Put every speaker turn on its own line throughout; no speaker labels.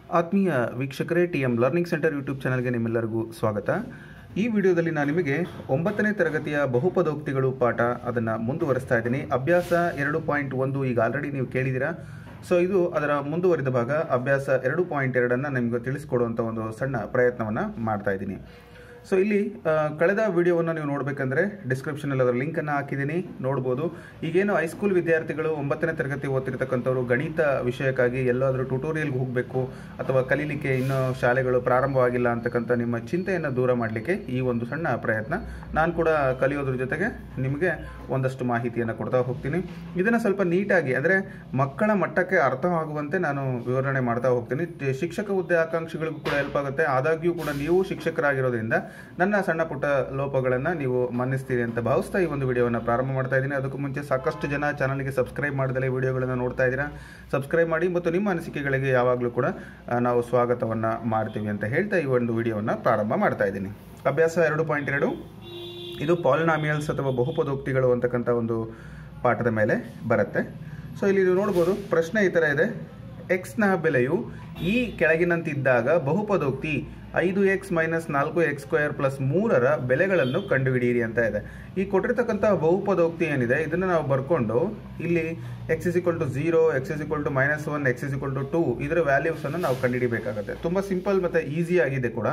ಆತ್ಮೀಯ ವೀಕ್ಷಕರೇ T M learning center YouTube ಚಾನಲ್ಗೆ ನಿಮ್ಮೆಲ್ಲರಿಗೂ ಸ್ವಾಗತ ಈ ವಿಡಿಯೋದಲ್ಲಿ ನಾನು ನಿಮಗೆ ಒಂಬತ್ತನೇ ತರಗತಿಯ ಬಹುಪದೋಕ್ತಿಗಳು ಪಾಠ ಅದನ್ನು ಮುಂದುವರಿಸ್ತಾ ಇದ್ದೀನಿ ಅಭ್ಯಾಸ ಎರಡು ಪಾಯಿಂಟ್ ಒಂದು ಈಗ ಆಲ್ರೆಡಿ ನೀವು ಕೇಳಿದ್ದೀರಾ ಸೊ ಇದು ಅದರ ಮುಂದುವರಿದ ಭಾಗ ಅಭ್ಯಾಸ ಎರಡು ಪಾಯಿಂಟ್ ಎರಡನ್ನು ನಿಮಗೆ ತಿಳಿಸ್ಕೊಡುವಂಥ ಒಂದು ಸಣ್ಣ ಪ್ರಯತ್ನವನ್ನು ಮಾಡ್ತಾ ಇದ್ದೀನಿ ಸೊ ಇಲ್ಲಿ ಆ, ಕಳೆದ ವಿಡಿಯೋವನ್ನು ನೀವು ನೋಡಬೇಕಂದ್ರೆ ಡಿಸ್ಕ್ರಿಪ್ಷನಲ್ಲಿ ಅದರ ಲಿಂಕನ್ನು ಹಾಕಿದ್ದೀನಿ ನೋಡ್ಬೋದು ಈಗೇನು ಹೈಸ್ಕೂಲ್ ವಿದ್ಯಾರ್ಥಿಗಳು ಒಂಬತ್ತನೇ ತರಗತಿ ಓದ್ತಿರ್ತಕ್ಕಂಥವ್ರು ಗಣಿತ ವಿಷಯಕ್ಕಾಗಿ ಎಲ್ಲಾದರೂ ಟ್ಯುಟೋರಿಯಲ್ಗೆ ಹೋಗಬೇಕು ಅಥವಾ ಕಲೀಲಿಕ್ಕೆ ಇನ್ನೂ ಶಾಲೆಗಳು ಪ್ರಾರಂಭವಾಗಿಲ್ಲ ಅಂತಕ್ಕಂಥ ನಿಮ್ಮ ಚಿಂತೆಯನ್ನು ದೂರ ಮಾಡಲಿಕ್ಕೆ ಈ ಒಂದು ಸಣ್ಣ ಪ್ರಯತ್ನ ನಾನು ಕೂಡ ಕಲಿಯೋದ್ರ ಜೊತೆಗೆ ನಿಮಗೆ ಒಂದಷ್ಟು ಮಾಹಿತಿಯನ್ನು ಕೊಡ್ತಾ ಹೋಗ್ತೀನಿ ಇದನ್ನು ಸ್ವಲ್ಪ ನೀಟಾಗಿ ಅಂದರೆ ಮಕ್ಕಳ ಮಟ್ಟಕ್ಕೆ ಅರ್ಥವಾಗುವಂತೆ ನಾನು ವಿವರಣೆ ಮಾಡ್ತಾ ಹೋಗ್ತೀನಿ ಟಿ- ಶಿಕ್ಷಕ ಹುದ್ದೆ ಆಕಾಂಕ್ಷಿಗಳಿಗೂ ಕೂಡ ಹೆಲ್ಪ್ ಆಗುತ್ತೆ ಆದಾಗ್ಯೂ ಕೂಡ ನೀವು ಶಿಕ್ಷಕರಾಗಿರೋದ್ರಿಂದ ನನ್ನ ಸಣ್ಣ ಪುಟ್ಟ ಲೋಪಗಳನ್ನು ನೀವು ಮನ್ನಿಸ್ತೀರಿ ಅಂತ ಭಾವಿಸ್ತಾ ಈ ಒಂದು ವಿಡಿಯೋವನ್ನು ಪ್ರಾರಂಭ ಮಾಡ್ತಾ ಇದ್ದೀನಿ ಅದಕ್ಕೂ ಮುಂಚೆ ಸಾಕಷ್ಟು ಜನ ಚಾನಲ್ಗೆ ಸಬ್ಸ್ಕ್ರೈಬ್ ಮಾಡದಲ್ಲೇ ವಿಡಿಯೋಗಳನ್ನು ನೋಡ್ತಾ ಇದ್ದೀರಾ ಸಬ್ಸ್ಕ್ರೈಬ್ ಮಾಡಿ ಮತ್ತು ನಿಮ್ಮ ಅನಿಸಿಕೆಗಳಿಗೆ ಯಾವಾಗಲೂ ಕೂಡ ಆ, ನಾವು ಸ್ವಾಗತವನ್ನು ಮಾಡ್ತೀವಿ ಅಂತ ಹೇಳ್ತಾ ಈ ಒಂದು ವಿಡಿಯೋವನ್ನು ಪ್ರಾರಂಭ ಮಾಡ್ತಾ ಇದ್ದೀನಿ ಅಭ್ಯಾಸ ಎರಡು ಪಾಯಿಂಟ್ ಎರಡು ಇದು ಪಾಲಿನಾಮಿಯಲ್ಸ್ ಅಥವಾ ಬಹುಪದೋಕ್ತಿಗಳು ಅಂತಕ್ಕಂಥ ಒಂದು ಪಾಠದ ಮೇಲೆ ಬರುತ್ತೆ ಸೊ ಇಲ್ಲಿ ನೀವು ನೋಡ್ಬೋದು ಪ್ರಶ್ನೆ ಈ ಥರ ಇದೆ ಎಕ್ಸ್ನ ಬೆಲೆಯು ಈ ಕೆಳಗಿನಂತಿದ್ದಾಗ ಬಹುಪದೋಕ್ತಿ ಐದು ಎಕ್ಸ್ ಮೈನಸ್ ನಾಲ್ಕು ಎಕ್ಸ್ ಸ್ಕ್ವೇರ್ ಪ್ಲಸ್ ಮೂರರ ಬೆಲೆಗಳನ್ನು ಕಂಡುಹಿಡಿಯಿರಿ ಅಂತ ಇದೆ ಈ ಕೊಟ್ಟಿರ್ತಕ್ಕಂಥ ಬಹುಪದೋಕ್ತಿ ಏನಿದೆ ಇದನ್ನು ನಾವು ಬರ್ಕೊಂಡು ಇಲ್ಲಿ X is equal to zero X is equal to minus one X is equal to two ಇದರ ವ್ಯಾಲ್ಯೂಸನ್ನು ನಾವು ಕಂಡುಹಿಡಿಬೇಕಾಗುತ್ತೆ ತುಂಬ ಸಿಂಪಲ್ ಮತ್ತು ಈಸಿ ಆಗಿದೆ ಕೂಡ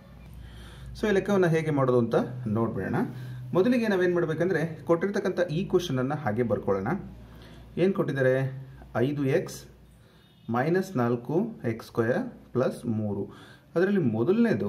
ಸೊ ಈ ಲೆಕ್ಕವನ್ನು ಹೇಗೆ ಮಾಡೋದು ಅಂತ ನೋಡ್ಬಿಡೋಣ ಮೊದಲಿಗೆ ನಾವೇನು ಮಾಡಬೇಕಂದ್ರೆ ಕೊಟ್ಟಿರ್ತಕ್ಕಂಥ ಈ ಕ್ವಶನನ್ನು ಹಾಗೆ ಬರ್ಕೊಳ್ಳೋಣ ಏನು ಕೊಟ್ಟಿದ್ದಾರೆ ಐದು ಎಕ್ಸ್ ಮೈನಸ್ ನಾಲ್ಕು ಎಕ್ಸ್ ಸ್ಕ್ವಯರ್ ಪ್ಲಸ್ ಮೂರು ಅದರಲ್ಲಿ ಮೊದಲನೇದು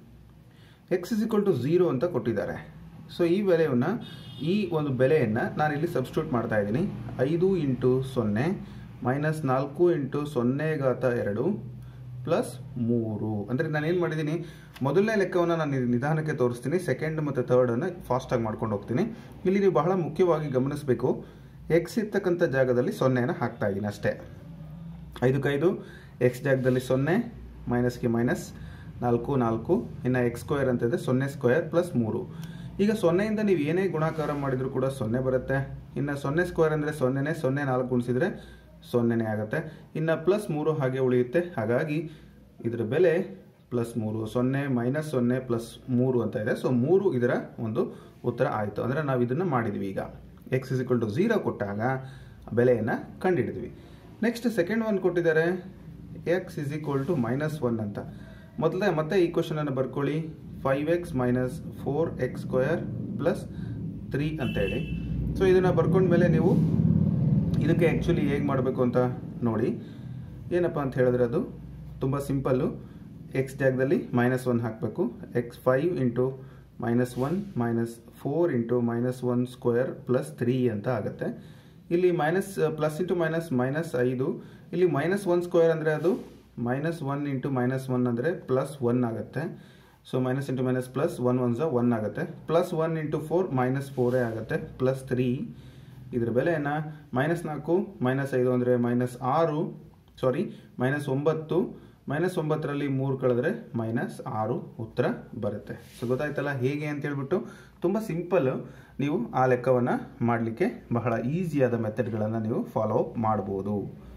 x is equal to zero ಅಂತ ಕೊಟ್ಟಿದ್ದಾರೆ ಸೊ ಈ ಬೆಲೆಯನ್ನು ಈ ಒಂದು ಬೆಲೆಯನ್ನು ನಾನಿಲ್ಲಿ ಸಬ್ಸ್ಟಿಟ್ಯೂಟ್ ಮಾಡ್ತಾ ಇದ್ದೀನಿ ಐದು ಇಂಟು ಸೊನ್ನೆ ಮೈನಸ್ ನಾಲ್ಕು ಇಂಟು ಸೊನ್ನೆ ಘಾತ ಎರಡು ಪ್ಲಸ್ ಮೂರು ಅಂದರೆ ನಾನು ಏನು ಮಾಡಿದ್ದೀನಿ ಮೊದಲನೇ ಲೆಕ್ಕವನ್ನು ನಾನು ಇದು ನಿಧಾನಕ್ಕೆ ತೋರಿಸ್ತೀನಿ ಸೆಕೆಂಡ್ ಮತ್ತು ಥರ್ಡನ್ನು ಫಾಸ್ಟಾಗಿ ಮಾಡ್ಕೊಂಡು ಹೋಗ್ತೀನಿ ಇಲ್ಲಿ ನೀವು ಬಹಳ ಮುಖ್ಯವಾಗಿ ಗಮನಿಸಬೇಕು ಎಕ್ಸ್ ಇರ್ತಕ್ಕಂಥ ಜಾಗದಲ್ಲಿ ಸೊನ್ನೆಯನ್ನು ಹಾಕ್ತಾ ಇದ್ದೀನಿ ಅಷ್ಟೇ ಐದಕ್ಕೈದು ಎಕ್ಸ್ ಜಾಗದಲ್ಲಿ ಸೊನ್ನೆ ಮೈನಸ್ಗೆ ಮೈನಸ್ ನಾಲ್ಕು ನಾಲ್ಕು ಇನ್ನು ಎಕ್ಸ್ ಸ್ಕ್ವೇರ್ ಅಂತ ಇದೆ ಸೊನ್ನೆ ಸ್ಕ್ವೇರ್ ಪ್ಲಸ್ ಮೂರು ಈಗ ಸೊನ್ನೆಯಿಂದ ನೀವು ಏನೇ ಗುಣಾಕಾರ ಮಾಡಿದರೂ ಕೂಡ ಸೊನ್ನೆ ಬರುತ್ತೆ ಇನ್ನು ಸೊನ್ನೆ ಸ್ಕ್ವೇರ್ ಅಂದರೆ ಸೊನ್ನೆನೇ ಸೊನ್ನೆ ನಾಲ್ಕು ಗುಣಿಸಿದ್ರೆ ಸೊನ್ನೆನೇ ಆಗುತ್ತೆ ಇನ್ನು ಪ್ಲಸ್ ಮೂರು ಹಾಗೆ ಉಳಿಯುತ್ತೆ ಹಾಗಾಗಿ ಇದರ ಬೆಲೆ ಪ್ಲಸ್ ಮೂರು ಸೊನ್ನೆ ಮೈನಸ್ ಸೊನ್ನೆ ಪ್ಲಸ್ ಮೂರು ಅಂತ ಇದೆ ಸೊ ಮೂರು ಇದರ ಒಂದು ಉತ್ತರ ಆಯಿತು ಅಂದರೆ ನಾವು ಇದನ್ನು ಮಾಡಿದ್ವಿ ಈಗ x is equal to zero ಕೊಟ್ಟಾಗ ಬೆಲೆಯನ್ನು ಕಂಡುಹಿಡಿದ್ವಿ ನೆಕ್ಸ್ಟ್ ಸೆಕೆಂಡ್ ಒನ್ ಕೊಟ್ಟಿದ್ದಾರೆ x is equal to minus one ಅಂತ ಮೊದಲೇ ಮತ್ತೆ ಈ ಕ್ವಶನನ್ನು ಬರ್ಕೊಳ್ಳಿ five x minus four x square plus three ಅಂತ ಹೇಳಿ ಸೊ ಇದನ್ನು ಬರ್ಕೊಂಡ್ಮೇಲೆ ನೀವು ಇದಕ್ಕೆ ಆ್ಯಕ್ಚುಲಿ ಹೇಗೆ ಮಾಡಬೇಕು ಅಂತ ನೋಡಿ ಏನಪ್ಪ ಅಂತ ಹೇಳಿದ್ರೆ ಅದು ತುಂಬ ಸಿಂಪಲ್ಲು ಎಕ್ಸ್ ಜಾಗದಲ್ಲಿ ಮೈನಸ್ ಒನ್ ಹಾಕಬೇಕು x five into minus one minus four into minus one square plus three ಅಂತ ಆಗುತ್ತೆ ಇಲ್ಲಿ minus plus into minus minus ಐದು ಇಲ್ಲಿ ಮೈನಸ್ ಒನ್ ಸ್ಕ್ವೇರ್ ಅಂದರೆ ಅದು minus one into minus one ಅಂದರೆ ಪ್ಲಸ್ ಒನ್ ಆಗುತ್ತೆ so minus into minus plus one one ಝ ಒನ್ ಆಗುತ್ತೆ plus one into four minus ಫೋರೇ ಆಗುತ್ತೆ ಪ್ಲಸ್ ತ್ರೀ ಇದರ ಬೆಲೆಯನ್ನು ಮೈನಸ್ ನಾಲ್ಕು ಮೈನಸ್ ಐದು ಅಂದರೆ ಮೈನಸ್ ಆರು ಸಾರಿ ಮೈನಸ್ ಒಂಬತ್ತು ಮೈನಸ್ ಒಂಬತ್ತರಲ್ಲಿ ಮೂರು ಕಳೆದ್ರೆ ಮೈನಸ್ ಆರು ಉತ್ತರ ಬರುತ್ತೆ ಸೊ ಗೊತ್ತಾಯ್ತಲ್ಲ ಹೇಗೆ ಅಂತ ಹೇಳ್ಬಿಟ್ಟು ತುಂಬ ಸಿಂಪಲ್ ನೀವು ಆ ಲೆಕ್ಕವನ್ನು ಮಾಡಲಿಕ್ಕೆ ಬಹಳ ಈಸಿಯಾದ ಮೆಥಡ್ಗಳನ್ನು ನೀವು ಫಾಲೋ ಅಪ್ ಮಾಡ್ಬೋದು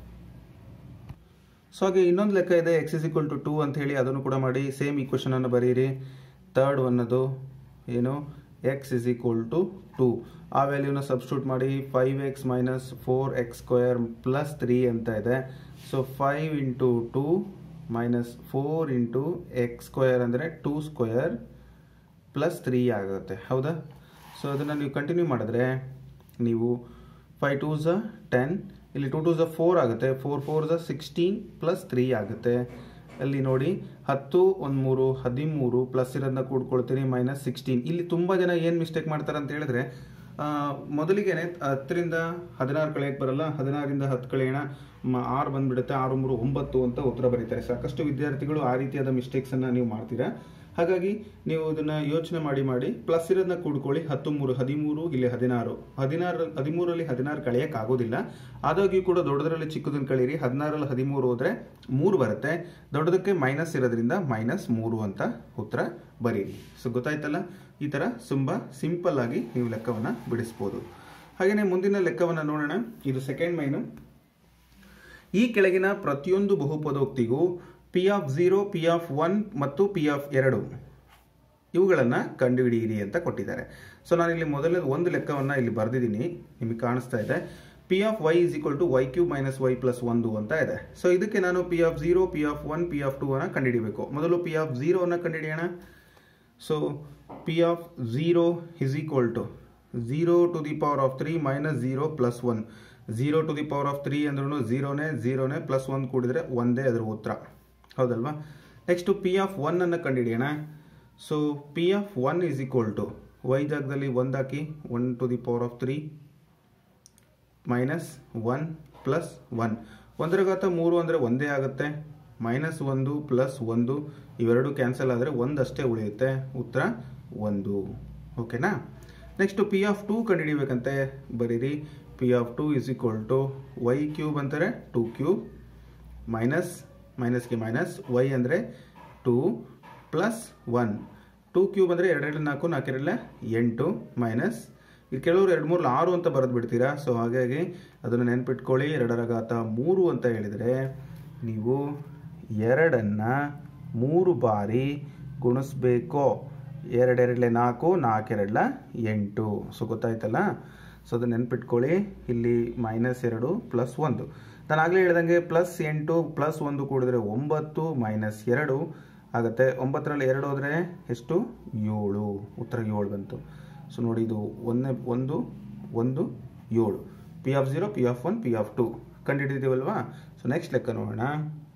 ಸೊ ಹಾಗೆ ಇನ್ನೊಂದು ಲೆಕ್ಕ ಇದೆ x is equal to two ಅಂತ ಹೇಳಿ ಅದನ್ನು ಕೂಡ ಮಾಡಿ ಸೇಮ್ ಈಕ್ವೇಷನ್ ಅನ್ನು ಬರೀರಿ ತರ್ಡ್ ಒನ್ನದು ಏನು x is equal to two ಆ ವ್ಯಾಲ್ಯೂನ ಸಬ್ಸ್ಟಿಟ್ಯೂಟ್ ಮಾಡಿ five x minus four x square plus three ಅಂತ ಇದೆ so five into two minus four into x square ಅಂದರೆ ಟೂ ಸ್ಕ್ವೇರ್ ಪ್ಲಸ್ ತ್ರೀ ಆಗುತ್ತೆ ಹೌದಾ ಸೊ ಅದನ್ನು ನೀವು ಕಂಟಿನ್ಯೂ ಮಾಡಿದ್ರೆ ನೀವು ಫೈವ್ ಟೂ ಝ ಟೆನ್ ಇಲ್ಲಿ ಟೂ ಟೂ ಝ ಫೋರ್ ಆಗುತ್ತೆ ಫೋರ್ ಫೋರ್ ಝ ಸಿಕ್ಸ್ಟೀನ್ ಪ್ಲಸ್ ತ್ರೀ ಆಗುತ್ತೆ ಅಲ್ಲಿ ನೋಡಿ ಹತ್ತು ಒಂದು ಮೂರು ಹದಿಮೂರು ಪ್ಲಸ್ ಇರೋದನ್ನ ಕೂಡ್ಕೊಳ್ತೀನಿ ಮೈನಸ್ ಸಿಕ್ಸ್ಟೀನ್ ಇಲ್ಲಿ ತುಂಬ ಜನ ಏನು ಮಿಸ್ಟೇಕ್ ಮಾಡ್ತಾರೆ ಅಂತ ಹೇಳಿದ್ರೆ ಆ, ಮೊದಲಿಗೆನೆ ಹತ್ತರಿಂದ ಹದಿನಾರು ಕಳೆಯಕ್ಕೆ ಬರಲ್ಲ ಹದಿನಾರಿಂದ ಹತ್ತು ಕಳೆಯೋಣ ಮ- ಆರು ಬಂದ್ಬಿಡುತ್ತೆ ಆರು ಮೂರು ಒಂಬತ್ತು ಅಂತ ಉತ್ತರ ಬರೀತಾರೆ ಸಾಕಷ್ಟು ವಿದ್ಯಾರ್ಥಿಗಳು ಆ ರೀತಿಯಾದ ಮಿಸ್ಟೇಕ್ಸನ್ನು ನೀವು ಮಾಡ್ತೀರಾ ಹಾಗಾಗಿ ನೀವು ಇದನ್ನ ಯೋಚನೆ ಮಾಡಿ ಮಾಡಿ ಪ್ಲಸ್ ಇರೋದನ್ನ ಕೂಡ್ಕೊಳ್ಳಿ ಹತ್ತು ಮೂರು ಹದಿಮೂರು ಇಲ್ಲಿ ಹದಿನಾರು ಹದಿನಾರು ಹದಿಮೂರಲ್ಲಿ ಹದಿನಾರು ಕಳೆಯಕ್ಕೆ ಆಗೋದಿಲ್ಲ ಆದಾಗ್ಯೂ ಕೂಡ ದೊಡ್ಡದರಲ್ಲಿ ಚಿಕ್ಕದನ್ನು ಕಳೀರಿ ಹದಿನಾರಲ್ಲಿ ಹದಿಮೂರು ಹೋದ್ರೆ ಮೂರು ಬರುತ್ತೆ ದೊಡ್ಡದಕ್ಕೆ ಮೈನಸ್ ಇರೋದ್ರಿಂದ ಮೈನಸ್ ಮೂರು ಅಂತ ಉತ್ತರ ಬರೀರಿ ಸೊ ಗೊತ್ತಾಯ್ತಲ್ಲ ಈ ಥರ ತುಂಬ ಸಿಂಪಲ್ ಆಗಿ ನೀವು ಲೆಕ್ಕವನ್ನು ಬಿಡಿಸ್ಬೋದು ಹಾಗೆಯೇ ಮುಂದಿನ ಲೆಕ್ಕವನ್ನು ನೋಡೋಣ ಇದು ಸೆಕೆಂಡ್ ಮೈನು ಈ ಕೆಳಗಿನ ಪ್ರತಿಯೊಂದು ಬಹುಪದೋಕ್ತಿಗೂ P of zero P of one ಮತ್ತು ಪಿ ಆಫ್ ಎರಡು ಇವುಗಳನ್ನು ಕಂಡುಹಿಡಿಯಿರಿ ಅಂತ ಕೊಟ್ಟಿದ್ದಾರೆ ಸೊ ನಾನು ಇಲ್ಲಿ ಮೊದಲೇ ಒಂದು ಲೆಕ್ಕವನ್ನು ಇಲ್ಲಿ ಬರೆದಿದ್ದೀನಿ ನಿಮಗೆ ಕಾಣಿಸ್ತಾ ಇದೆ P of y is equal to y cube minus y plus ಒಂದು ಅಂತ ಇದೆ ಸೊ ಇದಕ್ಕೆ ನಾನು P of zero P of one P of two ಅನ್ನು ಕಂಡುಹಿಡಿಬೇಕು ಮೊದಲು ಪಿ ಆಫ್ ಝೀರೋನ ಕಂಡುಹಿಡಿಯೋಣ so P of zero is equal to zero to the power of three minus zero plus one zero to the power of three ಅಂದ್ರೂ ಝೀರೋನೇ ಝೀರೋನೇ plus one ಕೂಡಿದ್ರೆ ಒಂದೇ ಅದರ ಉತ್ತರ ಹೌದಲ್ವಾ ನೆಕ್ಸ್ಟು ಪಿ ಆಫ್ ಒನ್ ಅನ್ನು ಕಂಡುಹಿಡಿಯೋಣ so P of one is equal to y ಜಾಗದಲ್ಲಿ ಒಂದು ಹಾಕಿ one to the power of three minus one plus one ಒಂದರ ಘಾತ ಮೂರು ಅಂದರೆ ಒಂದೇ ಆಗುತ್ತೆ ಮೈನಸ್ ಒಂದು ಪ್ಲಸ್ ಒಂದು ಇವೆರಡು ಕ್ಯಾನ್ಸಲ್ ಆದರೆ ಒಂದಷ್ಟೇ ಉಳಿಯುತ್ತೆ ಉತ್ತರ ಒಂದು ಓಕೆನಾ ನೆಕ್ಸ್ಟು ಪಿ ಆಫ್ ಟೂ ಕಂಡುಹಿಡಿಬೇಕಂತೆ ಬರೀರಿ P of two is equal to y cube ಅಂತಾರೆ ಟೂ ಕ್ಯೂಬ್ ಮೈನಸ್ ಮೈನಸ್ಗೆ ಮೈನಸ್ ವೈ ಅಂದರೆ two plus one two cube ಅಂದರೆ ಎರಡೆರಡು ನಾಲ್ಕು ನಾಲ್ಕೆರಡಲೆ ಎಂಟು ಮೈನಸ್ ಇದು ಕೆಲವರು ಎರಡು ಮೂರು ಆರು ಅಂತ ಬರೆದು ಬಿಡ್ತೀರಾ ಸೊ ಹಾಗಾಗಿ ಅದನ್ನು ನೆನ್ಪಿಟ್ಕೊಳ್ಳಿ ಎರಡರ ಘಾತ ಮೂರು ಅಂತ ಹೇಳಿದರೆ ನೀವು ಎರಡನ್ನು ಮೂರು ಬಾರಿ ಗುಣಿಸ್ಬೇಕು ಎರಡೆರಡಲೆ ನಾಲ್ಕು ನಾಲ್ಕೆರಡಲ ಎಂಟು ಸೊ ಗೊತ್ತಾಯ್ತಲ್ಲ ಸೊ ಅದನ್ನು ನೆನ್ಪಿಟ್ಕೊಳ್ಳಿ ಇಲ್ಲಿ ಮೈನಸ್ ಎರಡು ಪ್ಲಸ್ ಒಂದು ನಾನು ಆಗಲೇ ಹೇಳ್ದಂಗೆ ಪ್ಲಸ್ ಎಂಟು ಪ್ಲಸ್ ಒಂದು ಕೂಡಿದ್ರೆ ಒಂಬತ್ತು ಮೈನಸ್ ಎರಡು ಆಗುತ್ತೆ ಒಂಬತ್ತರಲ್ಲಿ ಎರಡು ಹೋದರೆ ಎಷ್ಟು ಏಳು ಉತ್ತರ ಏಳು ಬಂತು ಸೊ ನೋಡಿ ಇದು ಒಂದನೇ ಒಂದು ಒಂದು ಏಳು P of zero P of one P of two ಕಂಡುಹಿಡಿದೀವಲ್ವಾ ಸೊ ನೆಕ್ಸ್ಟ್ ಲೆಕ್ಕ ನೋಡೋಣ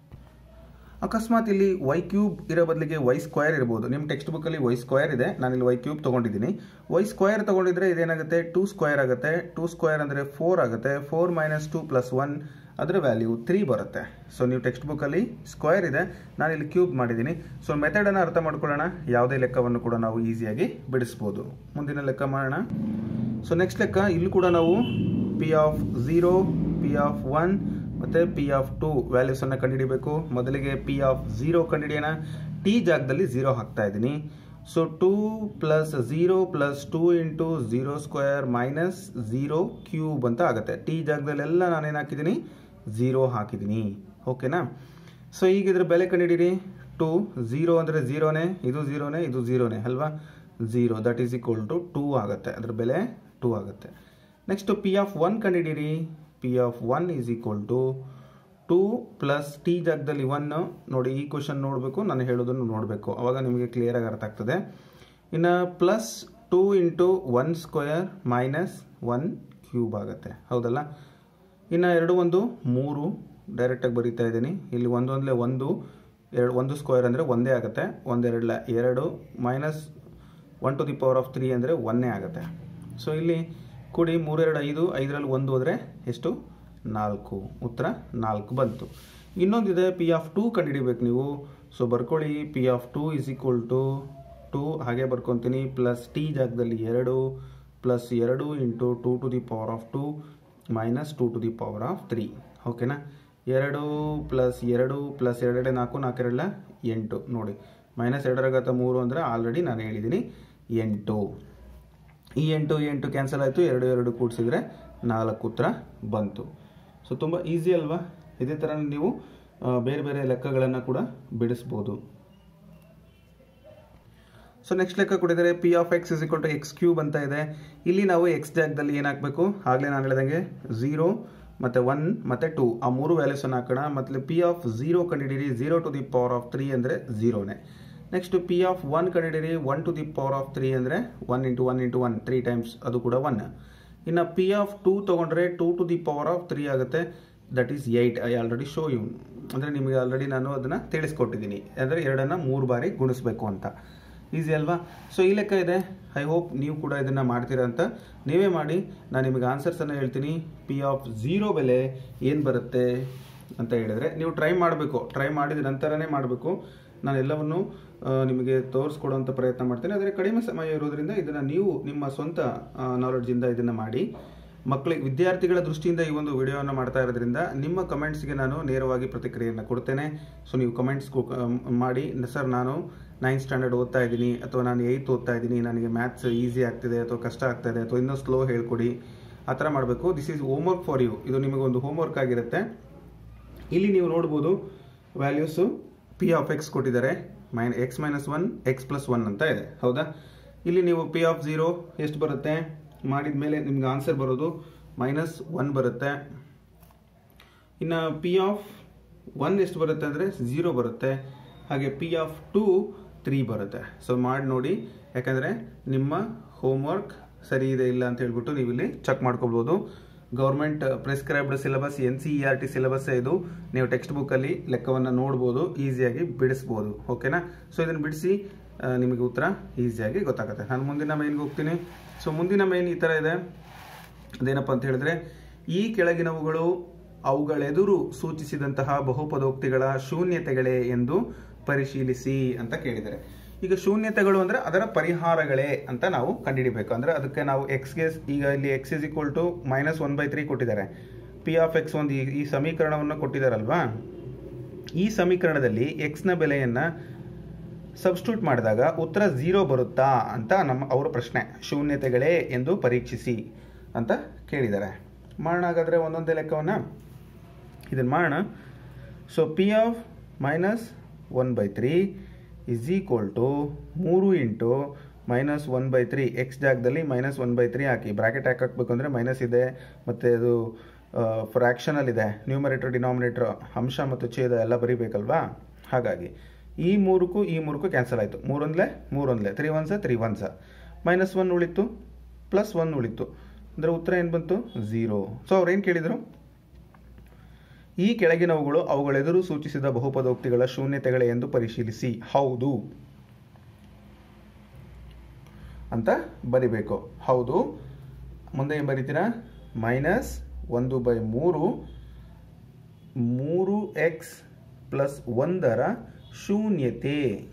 ಅಕಸ್ಮಾತ್ ಇಲ್ಲಿ ವೈ ಕ್ಯೂಬ್ ಇರೋ ಬದಲಿಗೆ ವೈ ಸ್ಕ್ವೇರ್ ಇರ್ಬೋದು ನಿಮ್ಮ ಟೆಕ್ಸ್ಟ್ ಬುಕ್ಕಲ್ಲಿ ವೈ ಸ್ಕ್ವೇರ್ ಇದೆ ನಾನು ಇಲ್ಲಿ ವೈ ಕ್ಯೂಬ್ ತೊಗೊಂಡಿದ್ದೀನಿ ವೈ ಸ್ಕ್ವೇರ್ ತೊಗೊಂಡಿದ್ರೆ ಇದೇನಾಗುತ್ತೆ ಟೂ ಸ್ಕ್ವೇರ್ ಆಗುತ್ತೆ ಟೂ ಸ್ಕ್ವೇರ್ ಅಂದರೆ ಫೋರ್ ಆಗುತ್ತೆ four minus two plus one ಅದರ ವ್ಯಾಲ್ಯೂ ತ್ರೀ ಬರುತ್ತೆ ಸೊ ನೀವು ಟೆಕ್ಸ್ಟ್ ಬುಕ್ಕಲ್ಲಿ ಸ್ಕ್ವೇರ್ ಇದೆ ನಾನು ಇಲ್ಲಿ ಕ್ಯೂಬ್ ಮಾಡಿದ್ದೀನಿ ಸೊ ಮೆಥಡನ್ನು ಅರ್ಥ ಮಾಡ್ಕೊಳ್ಳೋಣ ಯಾವುದೇ ಲೆಕ್ಕವನ್ನು ಕೂಡ ನಾವು ಈಸಿಯಾಗಿ ಬಿಡಿಸ್ಬೋದು ಮುಂದಿನ ಲೆಕ್ಕ ಮಾಡೋಣ ಸೊ ನೆಕ್ಸ್ಟ್ ಲೆಕ್ಕ ಇಲ್ಲಿ ಕೂಡ ನಾವು P of zero P of one ಮತ್ತು ಪಿ ಆಫ್ ಟು ವ್ಯಾಲ್ಯೂಸನ್ನು ಕಂಡುಹಿಡಿಬೇಕು ಮೊದಲಿಗೆ ಪಿ ಆಫ್ ಝೀರೋ ಕಂಡುಹಿಡಿಯೋಣ ಟಿ ಜಾಗದಲ್ಲಿ ಝೀರೋ ಹಾಕ್ತಾ ಇದ್ದೀನಿ so two plus zero plus two into zero square minus zero cube ಅಂತ ಆಗುತ್ತೆ ಟಿ ಜಾಗದಲ್ಲೆಲ್ಲ ನಾನೇನು ಹಾಕಿದ್ದೀನಿ ಝೀರೋ ಹಾಕಿದ್ದೀನಿ ಓಕೆನಾ ಸೊ ಈಗ ಇದ್ರ ಬೆಲೆ ಕಂಡುಹಿಡೀರಿ ಟು ಝೀರೋ ಅಂದರೆ ಝೀರೋನೇ ಇದು ಝೀರೋನೇ ಇದು ಝೀರೋನೇ ಅಲ್ವಾ zero that is equal to two ಆಗುತ್ತೆ ಅದ್ರ ಬೆಲೆ ಟೂ ಆಗುತ್ತೆ ನೆಕ್ಸ್ಟು ಪಿ ಆಫ್ ಒನ್ ಕಂಡುಹಿಡೀರಿ P of one is equal to two plus T ಜಾಗದಲ್ಲಿ ಒನ್ ನೋಡಿ ಈ ಕ್ವಶನ್ ನೋಡಬೇಕು ನಾನು ಹೇಳೋದನ್ನು ನೋಡಬೇಕು ಅವಾಗ ನಿಮಗೆ ಕ್ಲಿಯರಾಗಿ ಅರ್ಥ ಆಗ್ತದೆ ಇನ್ನು plus two into one square minus one cube ಆಗುತ್ತೆ ಹೌದಲ್ಲ ಇನ್ನು ಎರಡು ಒಂದು ಮೂರು ಡೈರೆಕ್ಟಾಗಿ ಬರೀತಾ ಇದ್ದೀನಿ ಇಲ್ಲಿ ಒಂದೊಂದಲೇ ಒಂದು ಎರಡು ಒಂದು ಸ್ಕ್ವೇರ್ ಅಂದರೆ ಒಂದೇ ಆಗುತ್ತೆ ಒಂದೆರಡಲ ಎರಡು minus one to the power of three ಅಂದರೆ ಒನ್ನೇ ಆಗುತ್ತೆ ಸೊ ಇಲ್ಲಿ ಕೂಡಿ ಮೂರೆರಡು ಐದು ಐದರಲ್ಲಿ ಒಂದು ಹೋದರೆ ಎಷ್ಟು ನಾಲ್ಕು ಉತ್ತರ ನಾಲ್ಕು ಬಂತು ಇನ್ನೊಂದಿದೆ ಪಿ ಆಫ್ ಟೂ ಕಂಡುಹಿಡಿಬೇಕು ನೀವು ಸೊ ಬರ್ಕೊಳ್ಳಿ P of two is equal to two ಹಾಗೆ ಬರ್ಕೊತೀನಿ ಪ್ಲಸ್ ಟಿ ಜಾಗದಲ್ಲಿ ಎರಡು ಪ್ಲಸ್ ಎರಡು into two to the power of two minus two to the power of three ಓಕೆನಾ ಎರಡು ಪ್ಲಸ್ ಎರಡು ಪ್ಲಸ್ ಎರಡೆರಡೆ ನಾಲ್ಕು ನಾಲ್ಕೆರಡಲ ಎಂಟು ನೋಡಿ ಮೈನಸ್ ಎರಡರ ಘಾತ ಮೂರು ಅಂದರೆ ಆಲ್ರೆಡಿ ನಾನು ಹೇಳಿದ್ದೀನಿ ಎಂಟು ಈ ಎಂಟು ಎಂಟು ಕ್ಯಾನ್ಸಲ್ ಆಯಿತು ಎರಡು ಎರಡು ಕೂಡಿಸಿದ್ರೆ ನಾಲ್ಕು ಉತ್ತರ ಬಂತು ಸೊ ತುಂಬ ಈಸಿ ಅಲ್ವಾ ಇದೇ ಥರ ನೀವು ಆ, ಬೇರೆ ಬೇರೆ ಲೆಕ್ಕಗಳನ್ನು ಕೂಡ ಬಿಡಿಸ್ಬೋದು ಸೊ ನೆಕ್ಸ್ಟ್ ಲೆಕ್ಕ ಕೊಟ್ಟಿದ್ದಾರೆ P of X is equal to x cube ಅಂತ ಇದೆ ಇಲ್ಲಿ ನಾವು ಎಕ್ಸ್ ಜಾಗದಲ್ಲಿ ಏನು ಹಾಕಬೇಕು ಆಗಲೇ ನಾನು ಹೇಳಿದಂಗೆ ಝೀರೋ ಮತ್ತು ಒನ್ ಮತ್ತು ಟೂ ಆ ಮೂರು ವ್ಯಾಲ್ಯೂಸನ್ನು ಹಾಕೋಣ ಮತ್ತು ಪಿ ಆಫ್ ಝೀರೋ ಕಂಡಿಡೀರಿ zero to the power of three ಅಂದರೆ ಝೀರೋನೇ ನೆಕ್ಸ್ಟ್ ಪಿ ಆಫ್ ಒನ್ ಕಂಡಿಡೀರಿ one to the power of three ಅಂದರೆ one into one into one three times ಅದು ಕೂಡ ಒನ್ ಇನ್ನು ಪಿ ಆಫ್ ಟೂ ತೊಗೊಂಡ್ರೆ two to the power of three ಆಗುತ್ತೆ that is eight I already show you ಅಂದರೆ ನಿಮಗೆ already ನಾನು ಅದನ್ನು ತಿಳಿಸ್ಕೊಟ್ಟಿದ್ದೀನಿ ಅಂದರೆ ಎರಡನ್ನು ಮೂರು ಬಾರಿ ಗುಣಿಸ್ಬೇಕು ಅಂತ ಈಸಿ ಅಲ್ವಾ ಸೊ ಈ ಲೆಕ್ಕ ಇದೆ ಐ ಹೋಪ್ ನೀವು ಕೂಡ ಇದನ್ನು ಮಾಡ್ತೀರಾ ಅಂತ ನೀವೇ ಮಾಡಿ ನಾನು ನಿಮಗೆ ಆನ್ಸರ್ಸನ್ನು ಹೇಳ್ತೀನಿ ಪಿ ಆಫ್ ಝೀರೋ ಬೆಲೆ ಏನು ಬರುತ್ತೆ ಅಂತ ಹೇಳಿದರೆ ನೀವು ಟ್ರೈ ಮಾಡಬೇಕು ಟ್ರೈ ಮಾಡಿದ ನಂತರನೇ ಮಾಡಬೇಕು ನಾನು ಎಲ್ಲವನ್ನು ಆ, ನಿಮಗೆ ತೋರಿಸ್ಕೊಡುವಂಥ ಪ್ರಯತ್ನ ಮಾಡ್ತೇನೆ ಆದರೆ ಕಡಿಮೆ ಸಮಯ ಇರೋದ್ರಿಂದ ಇದನ್ನು ನೀವು ನಿಮ್ಮ ಸ್ವಂತ ನಾಲೆಡ್ಜಿಂದ ಇದನ್ನು ಮಾಡಿ ಮಕ್ಕಳಿಗೆ ವಿದ್ಯಾರ್ಥಿಗಳ ದೃಷ್ಟಿಯಿಂದ ಈ ಒಂದು ವಿಡಿಯೋವನ್ನು ಮಾಡ್ತಾ ಇರೋದ್ರಿಂದ ನಿಮ್ಮ ಕಮೆಂಟ್ಸ್ಗೆ ನಾನು ನೇರವಾಗಿ ಪ್ರತಿಕ್ರಿಯೆಯನ್ನು ಕೊಡ್ತೇನೆ ಸೊ ನೀವು ಕಮೆಂಟ್ಸ್ ಮಾಡಿ ಸರ್ ನಾನು ನೈನ್ತ್ ಸ್ಟ್ಯಾಂಡರ್ಡ್ ಓದ್ತಾ ಇದ್ದೀನಿ ಅಥವಾ ನಾನು ಏಯ್ತ್ ಓದ್ತಾ ಇದ್ದೀನಿ ನನಗೆ ಮ್ಯಾಥ್ಸ್ ಈಸಿ ಆಗ್ತಿದೆ ಅಥವಾ ಕಷ್ಟ ಆಗ್ತಾಯಿದೆ ಅಥವಾ ಇನ್ನೂ ಸ್ಲೋ ಹೇಳ್ಕೊಡಿ ಆ ಥರ ಮಾಡಬೇಕು this is homework for you ಇದು ನಿಮಗೆ ಒಂದು ಹೋಮ್ವರ್ಕ್ ಆಗಿರುತ್ತೆ ಇಲ್ಲಿ ನೀವು ನೋಡ್ಬೋದು ವ್ಯಾಲ್ಯೂಸು ಪಿ ಆಫ್ ಎಕ್ಸ್ ಕೊಟ್ಟಿದ್ದಾರೆ main X minus one X plus one ಅಂತ ಇದೆ ಹೌದಾ ಇಲ್ಲಿ ನೀವು ಪಿ ಆಫ್ ಝೀರೋ ಎಷ್ಟು ಬರುತ್ತೆ ಮಾಡಿದ ಮೇಲೆ ನಿಮ್ಗೆ ಆನ್ಸರ್ ಬರೋದು ಮೈನಸ್ ಒನ್ ಬರುತ್ತೆ ಇನ್ನು ಪಿ ಆಫ್ ಒನ್ ಎಷ್ಟು ಬರುತ್ತೆ ಅಂದರೆ ಝೀರೋ ಬರುತ್ತೆ ಹಾಗೆ ಪಿ ಆಫ್ ಟೂ ತ್ರೀ ಬರುತ್ತೆ ಸೊ ಮಾಡಿ ನೋಡಿ ಯಾಕಂದರೆ ನಿಮ್ಮ ಹೋಮ್ವರ್ಕ್ ಸರಿ ಇದೆ ಇಲ್ಲ ಅಂತ ಹೇಳ್ಬಿಟ್ಟು ನೀವು ಇಲ್ಲಿ ಚೆಕ್ ಮಾಡ್ಕೋಬೋದು government prescribed syllabus N C E R T syllabus ಇದು ನೀವು ಟೆಕ್ಸ್ಟ್ ಬುಕ್ಕಲ್ಲಿ ಲೆಕ್ಕವನ್ನು ನೋಡ್ಬೋದು ಈಸಿಯಾಗಿ ಬಿಡಿಸ್ಬೋದು ಓಕೆನಾ ಸೊ ಇದನ್ನು ಬಿಡಿಸಿ ಆ, ನಿಮಗೆ ಉತ್ತರ ಈಸಿಯಾಗಿ ಗೊತ್ತಾಗುತ್ತೆ ನಾನು ಮುಂದಿನ ಮೇಲ್ಗೆ ಹೋಗ್ತೀನಿ ಸೊ ಮುಂದಿನ ಮೇಲ್ ಈ ಥರ ಇದೆ ಅದೇನಪ್ಪ ಅಂತ ಹೇಳಿದ್ರೆ ಈ ಕೆಳಗಿನವುಗಳು ಅವುಗಳೆದುರು ಸೂಚಿಸಿದಂತಹ ಬಹುಪದೋಕ್ತಿಗಳ ಶೂನ್ಯತೆಗಳೇ ಎಂದು ಪರಿಶೀಲಿಸಿ ಅಂತ ಕೇಳಿದ್ದಾರೆ ಈಗ ಶೂನ್ಯತೆಗಳು ಅಂದ್ರೆ ಅದರ ಪರಿಹಾರಗಳೇ ಅಂತ ನಾವು ಕಂಡುಹಿಡಿಬೇಕು ಅಂದ್ರೆ ಅದಕ್ಕೆ ನಾವು ಎಕ್ಸ್ಗೆ ಈಗ ಇಲ್ಲಿ X is equal to minus one by three ಕೊಟ್ಟಿದ್ದಾರೆ ಪಿ ಆಫ್ ಎಕ್ಸ್ ಒಂದು ಈ- ಈ ಸಮೀಕರಣವನ್ನು ಕೊಟ್ಟಿದ್ದಾರಲ್ವಾ ಈ ಸಮೀಕರಣದಲ್ಲಿ ಎಕ್ಸ್ನ ಬೆಲೆಯನ್ನು ಸಬ್ಸ್ಟ್ಯೂಟ್ ಮಾಡಿದಾಗ ಉತ್ತರ ಝೀರೋ ಬರುತ್ತಾ ಅಂತ ನಮ್ಮ ಅವರ ಪ್ರಶ್ನೆ ಶೂನ್ಯತೆಗಳೇ ಎಂದು ಪರೀಕ್ಷಿಸಿ ಅಂತ ಕೇಳಿದ್ದಾರೆ ಮಾಡೋಣ ಹಾಗಾದರೆ ಒಂದೊಂದೇ ಲೆಕ್ಕವನ್ನು ಇದನ್ನು ಮಾಡೋಣ so P of minus one by three is equal to ಮೂರು into minus one by three X ಜಾಗದಲ್ಲಿ ಮೈನಸ್ ಒನ್ ಬೈ ತ್ರೀ ಹಾಕಿ ಬ್ರಾಕೆಟ್ ಹಾಕಬೇಕು ಅಂದರೆ ಮೈನಸ್ ಇದೆ ಮತ್ತು ಅದು ಫ್ರ್ಯಾಕ್ಷನಲ್ಲಿದೆ ನ್ಯೂಮರೇಟರ್ ಡಿನಾಮಿನೇಟರ್ ಅಂಶ ಮತ್ತು ಛೇದ ಎಲ್ಲ ಬರೀಬೇಕಲ್ವಾ ಹಾಗಾಗಿ ಈ ಮೂರಕ್ಕೂ ಈ ಮೂರಕ್ಕೂ ಕ್ಯಾನ್ಸಲ್ ಆಯಿತು ಮೂರೊಂದ್ಲೆ ಮೂರೊಂದ್ಲೆ three ones three ones minus one ಉಳಿತು ಪ್ಲಸ್ ಒನ್ ಉಳಿತು ಅಂದರೆ ಉತ್ತರ ಏನು ಬಂತು ಝೀರೋ ಸೊ ಅವ್ರು ಏನು ಕೇಳಿದರು ಈ ಕೆಳಗಿನವುಗಳು ಅವುಗಳೆದುರು ಸೂಚಿಸಿದ ಬಹುಪದೋಕ್ತಿಗಳ ಶೂನ್ಯತೆಗಳೇ ಎಂದು ಪರಿಶೀಲಿಸಿ ಹೌದು ಅಂತ ಬರಿಬೇಕು ಹೌದು ಮುಂದೆ ಏನು ಬರೀತೀರಾ ಮೈನಸ್ ಒಂದು ಬೈ ಮೂರು ಮೂರು ಎಕ್ಸ್ ಪ್ಲಸ್ ಒಂದರ ಶೂನ್ಯತೆ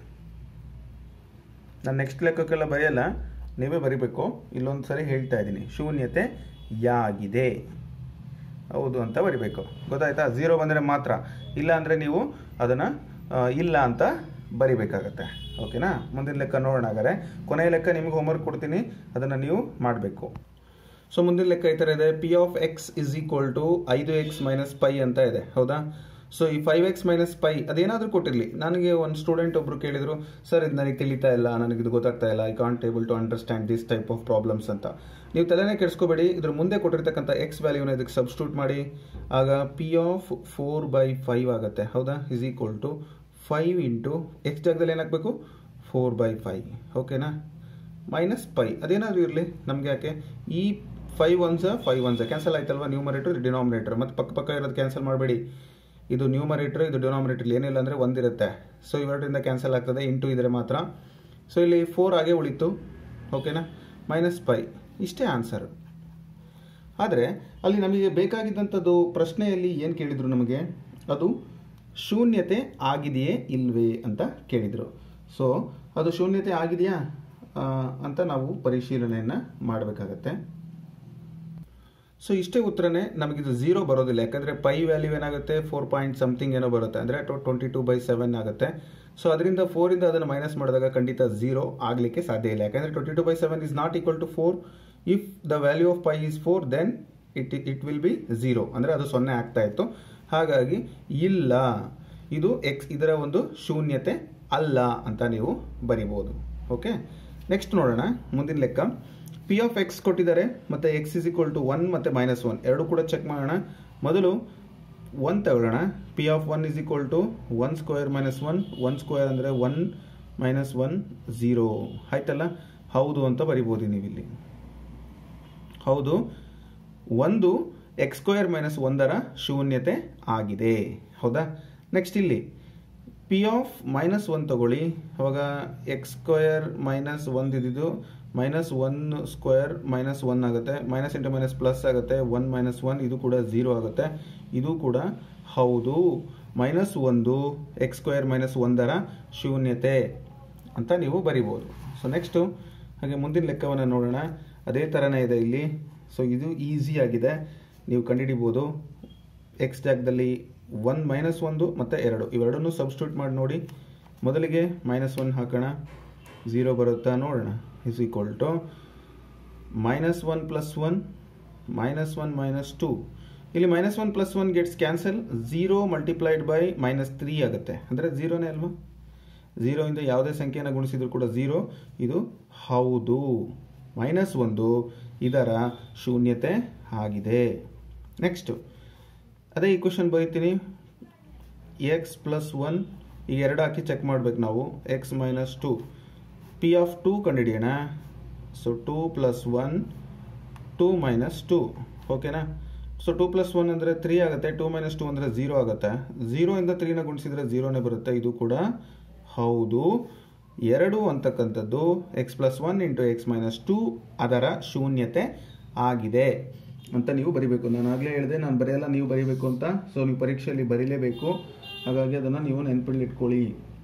ನಾನು ನೆಕ್ಸ್ಟ್ ಲೆಕ್ಕಕ್ಕೆಲ್ಲ ಬರೆಯಲ್ಲ ನೀವೇ ಬರಿಬೇಕು ಇಲ್ಲೊಂದು ಸರಿ ಹೇಳ್ತಾ ಇದ್ದೀನಿ ಶೂನ್ಯತೆ ಯಾಗಿದೆ ಹೌದು ಅಂತ ಬರಿಬೇಕು ಗೊತ್ತಾಯ್ತಾ ಝೀರೋ ಬಂದರೆ ಮಾತ್ರ ಇಲ್ಲ ಅಂದರೆ ನೀವು ಅದನ್ನು ಇಲ್ಲ ಅಂತ ಬರಿಬೇಕಾಗತ್ತೆ ಓಕೆನಾ ಮುಂದಿನ ಲೆಕ್ಕ ನೋಡೋಣ ಹಾಗಾದ್ರೆ ಕೊನೆಯ ಲೆಕ್ಕ ನಿಮಗೆ ಹೋಮ್ವರ್ಕ್ ಕೊಡ್ತೀನಿ ಅದನ್ನು ನೀವು ಮಾಡಬೇಕು ಸೊ ಮುಂದಿನ ಲೆಕ್ಕ ಈ ಥರ ಇದೆ P of X is equal to ಐದು ಎಕ್ಸ್ ಮೈನಸ್ ಪೈ ಅಂತ ಇದೆ ಹೌದಾ ಸೊ ಈ ಫೈವ್ ಎಕ್ಸ್ ಮೈನಸ್ ಪೈ ಅದೇನಾದರೂ ಕೊಟ್ಟಿರಲಿ ನನಗೆ ಒಂದು ಸ್ಟೂಡೆಂಟ್ ಒಬ್ರು ಕೇಳಿದ್ರು ಸರ್ ಇದು ನನಗೆ ತಿಳಿತಾ ಇಲ್ಲ ನನಗೆ ಇದು ಗೊತ್ತಾಗ್ತಾ ಇಲ್ಲ I can't able to understand this type of problems ಅಂತ ನೀವು ತಲೆನೇ ಕೆಡಿಸ್ಕೋಬೇಡಿ ಇದ್ರ ಮುಂದೆ ಕೊಟ್ಟಿರ್ತಕ್ಕಂಥ ಎಕ್ಸ್ ವ್ಯಾಲ್ಯೂನ ಇದಕ್ಕೆ ಸಬ್ಸ್ಟ್ಯೂಟ್ ಮಾಡಿ ಆಗ P of four by five ಆಗುತ್ತೆ ಹೌದಾ is equal to five into X ಜಾಗದಲ್ಲಿ ಏನಾಗಬೇಕು ಫೋರ್ ಬೈ ಫೈವ್ ಓಕೆನಾ ಮೈನಸ್ ಪೈ ಅದೇನಾದರೂ ಇರಲಿ ನಮಗೆ ಯಾಕೆ ಈ five ones five ones cancel ಆಯ್ತಲ್ವಾ ನ್ಯೂಮರೇಟರ್ ಡಿನಾಮಿನೇಟರ್ ಮತ್ತು ಪಕ್ಕ ಪಕ್ಕ ಇರೋದು ಕ್ಯಾನ್ಸಲ್ ಮಾಡಬೇಡಿ ಇದು ನ್ಯೂಮರೇಟರ್ ಇದು ಡಿನಾಮಿನೇಟರ್ ಏನಿಲ್ಲ ಅಂದರೆ ಒಂದಿರುತ್ತೆ ಸೊ ಇವೆರಡರಿಂದ ಕ್ಯಾನ್ಸಲ್ ಆಗ್ತದೆ ಇಂಟು ಇದ್ರೆ ಮಾತ್ರ ಸೊ ಇಲ್ಲಿ ಫೋರ್ ಆಗೇ ಉಳಿತು ಓಕೆನಾ ಮೈನಸ್ ಪೈ ಇಷ್ಟೇ ಆನ್ಸರ್ ಆದರೆ ಅಲ್ಲಿ ನಮಗೆ ಬೇಕಾಗಿದ್ದಂಥದ್ದು ಪ್ರಶ್ನೆಯಲ್ಲಿ ಏನು ಕೇಳಿದರು ನಮಗೆ ಅದು ಶೂನ್ಯತೆ ಆಗಿದೆಯೇ ಇಲ್ವೇ ಅಂತ ಕೇಳಿದರು ಸೊ ಅದು ಶೂನ್ಯತೆ ಆಗಿದೆಯಾ ಆ, ಅಂತ ನಾವು ಪರಿಶೀಲನೆಯನ್ನು ಮಾಡಬೇಕಾಗತ್ತೆ ಸೊ ಇಷ್ಟೇ ಉತ್ತರನೇ ನಮಗಿದು ಝೀರೋ ಬರೋದಿಲ್ಲ ಯಾಕಂದರೆ ಪೈ ವ್ಯಾಲ್ಯೂ ಏನಾಗುತ್ತೆ ಫೋರ್ ಪಾಯಿಂಟ್ ಸಮಥಿಂಗ್ ಏನೋ ಬರುತ್ತೆ ಅಂದರೆ ಟ್ವೆಂಟಿ ಟೂ ಬೈ ಸೆವೆನ್ ಆಗುತ್ತೆ ಸೊ ಅದರಿಂದ ಫೋರಿಂದ ಅದನ್ನು ಮೈನಸ್ ಮಾಡಿದಾಗ ಖಂಡಿತ ಝೀರೋ ಆಗಲಿಕ್ಕೆ ಸಾಧ್ಯ ಇಲ್ಲ ಯಾಕಂದರೆ twenty two by seven is not equal to four if the value of pi is four then it it will be zero ಅಂದರೆ ಅದು ಸೊನ್ನೆ ಆಗ್ತಾ ಇತ್ತು ಹಾಗಾಗಿ ಇಲ್ಲ ಇದು ಎಕ್ಸ್ ಇದರ ಒಂದು ಶೂನ್ಯತೆ ಅಲ್ಲ ಅಂತ ನೀವು ಬರಿಬೋದು ಓಕೆ ನೆಕ್ಸ್ಟ್ ನೋಡೋಣ ಮುಂದಿನ ಲೆಕ್ಕ ಪಿ ಆಫ್ ಎಕ್ಸ್ ಕೊಟ್ಟಿದ್ದಾರೆ ಮತ್ತು X is equal to one ಮತ್ತು ಮೈನಸ್ ಒನ್ ಎರಡು ಕೂಡ ಚೆಕ್ ಮಾಡೋಣ ಮೊದಲು ಒನ್ ತಗೊಳ್ಳೋಣ P of one is equal to one square minus one one square ಅಂದರೆ ಒನ್ ಮೈನಸ್ ಒನ್ ಝೀರೋ ಆಯ್ತಲ್ಲ ಹೌದು ಅಂತ ಬರಿಬೋದು ನೀವಿಲ್ಲಿ ಹೌದು ಒಂದು ಎಕ್ಸ್ ಸ್ಕ್ವೇರ್ ಮೈನಸ್ ಒಂದರ ಶೂನ್ಯತೆ ಆಗಿದೆ ಹೌದಾ ನೆಕ್ಸ್ಟ್ ಇಲ್ಲಿ ಪಿ ಆಫ್ ಮೈನಸ್ ಒನ್ ತಗೊಳ್ಳಿ ಅವಾಗ ಎಕ್ಸ್ ಸ್ಕ್ವೇರ್ ಮೈನಸ್ ಒಂದಿದ್ದು minus one square minus one ಆಗುತ್ತೆ ಮೈನಸ್ ಇಂಟು ಮೈನಸ್ ಪ್ಲಸ್ ಆಗುತ್ತೆ ಒನ್ ಮೈನಸ್ ಒನ್ ಇದು ಕೂಡ ಝೀರೋ ಆಗುತ್ತೆ ಇದು ಕೂಡ ಹೌದು ಮೈನಸ್ ಒಂದು ಎಕ್ಸ್ ಸ್ಕ್ವೇರ್ ಮೈನಸ್ ಒಂದರ ಶೂನ್ಯತೆ ಅಂತ ನೀವು ಬರಿಬೋದು ಸೊ ನೆಕ್ಸ್ಟು ಹಾಗೆ ಮುಂದಿನ ಲೆಕ್ಕವನ್ನು ನೋಡೋಣ ಅದೇ ಥರನೇ ಇದೆ ಇಲ್ಲಿ ಸೊ ಇದು ಈಸಿ ಆಗಿದೆ ನೀವು ಕಂಡುಹಿಡಿಬೋದು ಎಕ್ಸ್ ಜಾಗದಲ್ಲಿ ಒನ್ ಮೈನಸ್ ಒಂದು ಮತ್ತು ಎರಡು ಇವೆರಡನ್ನೂ ಸಬ್ಸ್ಟ್ಯೂಟ್ ಮಾಡಿ ನೋಡಿ ಮೊದಲಿಗೆ ಮೈನಸ್ ಒನ್ ಹಾಕೋಣ ಝೀರೋ ಬರುತ್ತಾ ನೋಡೋಣ is equal to minus one plus one minus one minus two ಇಲ್ಲಿ minus one plus one gets cancel zero multiplied by minus three ಆಗುತ್ತೆ ಅಂದರೆ ಝೀರೋನೇ ಅಲ್ವಾ ಝೀರೋಯಿಂದ ಯಾವುದೇ ಸಂಖ್ಯೆಯನ್ನು ಗುಣಿಸಿದ್ರು ಕೂಡ ಝೀರೋ ಇದು ಹೌದು ಮೈನಸ್ ಒಂದು ಇದರ ಶೂನ್ಯತೆ ಆಗಿದೆ ನೆಕ್ಸ್ಟು ಅದೇ ಈ ಕ್ವಶನ್ ಬರೀತೀನಿ ಎಕ್ಸ್ ಪ್ಲಸ್ ಒನ್ ಈ ಎರಡು ಹಾಕಿ ಚೆಕ್ ಮಾಡ್ಬೇಕು ನಾವು X minus two P of two ಕಂಡುಹಿಡಿಯೋಣ so two plus one two minus two ಓಕೆನಾ ಸೊ ಟೂ ಪ್ಲಸ್ ಒನ್ ಅಂದರೆ ತ್ರೀ ಆಗುತ್ತೆ ಟೂ ಮೈನಸ್ ಟೂ ಅಂದರೆ ಝೀರೋ ಆಗುತ್ತೆ ಝೀರೋಯಿಂದ ತ್ರೀನ ಗುಣಿಸಿದ್ರೆ ಝೀರೋನೇ ಬರುತ್ತೆ ಇದು ಕೂಡ ಹೌದು ಎರಡು ಅಂತಕ್ಕಂಥದ್ದು X plus one into X minus two ಅದರ ಶೂನ್ಯತೆ ಆಗಿದೆ ಅಂತ ನೀವು ಬರಿಬೇಕು ನಾನು ಆಗಲೇ ಹೇಳಿದೆ ನಾನು ಬರೆಯಲ್ಲ ನೀವು ಬರಿಬೇಕು ಅಂತ ಸೊ ನೀವು ಪರೀಕ್ಷೆಯಲ್ಲಿ ಬರೀಲೇಬೇಕು ಹಾಗಾಗಿ ಅದನ್ನು ನೀವು ನೆನಪಲ್ಲಿ ಇಟ್ಕೊಳ್ಳಿ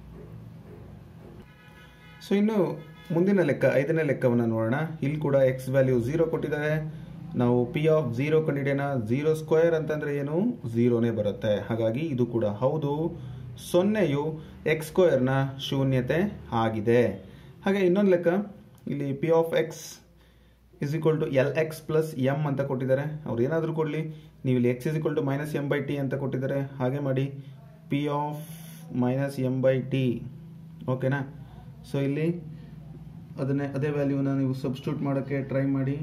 ಸೊ ಇನ್ನು ಮುಂದಿನ ಲೆಕ್ಕ ಐದನೇ ಲೆಕ್ಕವನ್ನು ನೋಡೋಣ ಇಲ್ಲಿ ಕೂಡ ಎಕ್ಸ್ ವ್ಯಾಲ್ಯೂ ಝೀರೋ ಕೊಟ್ಟಿದ್ದಾರೆ ನಾವು ಪಿ ಆಫ್ ಝೀರೋ ಕಂಡಿಡಿಯೋಣ ಝೀರೋ ಸ್ಕ್ವೇರ್ ಅಂತಂದರೆ ಏನು ಝೀರೋನೇ ಬರುತ್ತೆ ಹಾಗಾಗಿ ಇದು ಕೂಡ ಹೌದು ಸೊನ್ನೆಯು ಎಕ್ಸ್ ಸ್ಕ್ವೇರ್ನ ಶೂನ್ಯತೆ ಆಗಿದೆ ಹಾಗೆ ಇನ್ನೊಂದು ಲೆಕ್ಕ ಇಲ್ಲಿ P of X is equal to L X plus M ಅಂತ ಕೊಟ್ಟಿದ್ದಾರೆ ಅವ್ರು ಏನಾದರೂ ಕೊಡಲಿ ನೀವು ಇಲ್ಲಿ X is equal to minus M by T ಅಂತ ಕೊಟ್ಟಿದ್ದಾರೆ ಹಾಗೆ ಮಾಡಿ P of minus M by T ಓಕೆನಾ ಸೊ ಇಲ್ಲಿ ಅದನ್ನೇ ಅದೇ ವ್ಯಾಲ್ಯೂನ ನೀವು ಸಬ್ಸ್ಟಿಟ್ಯೂಟ್ ಮಾಡೋಕ್ಕೆ ಟ್ರೈ ಮಾಡಿ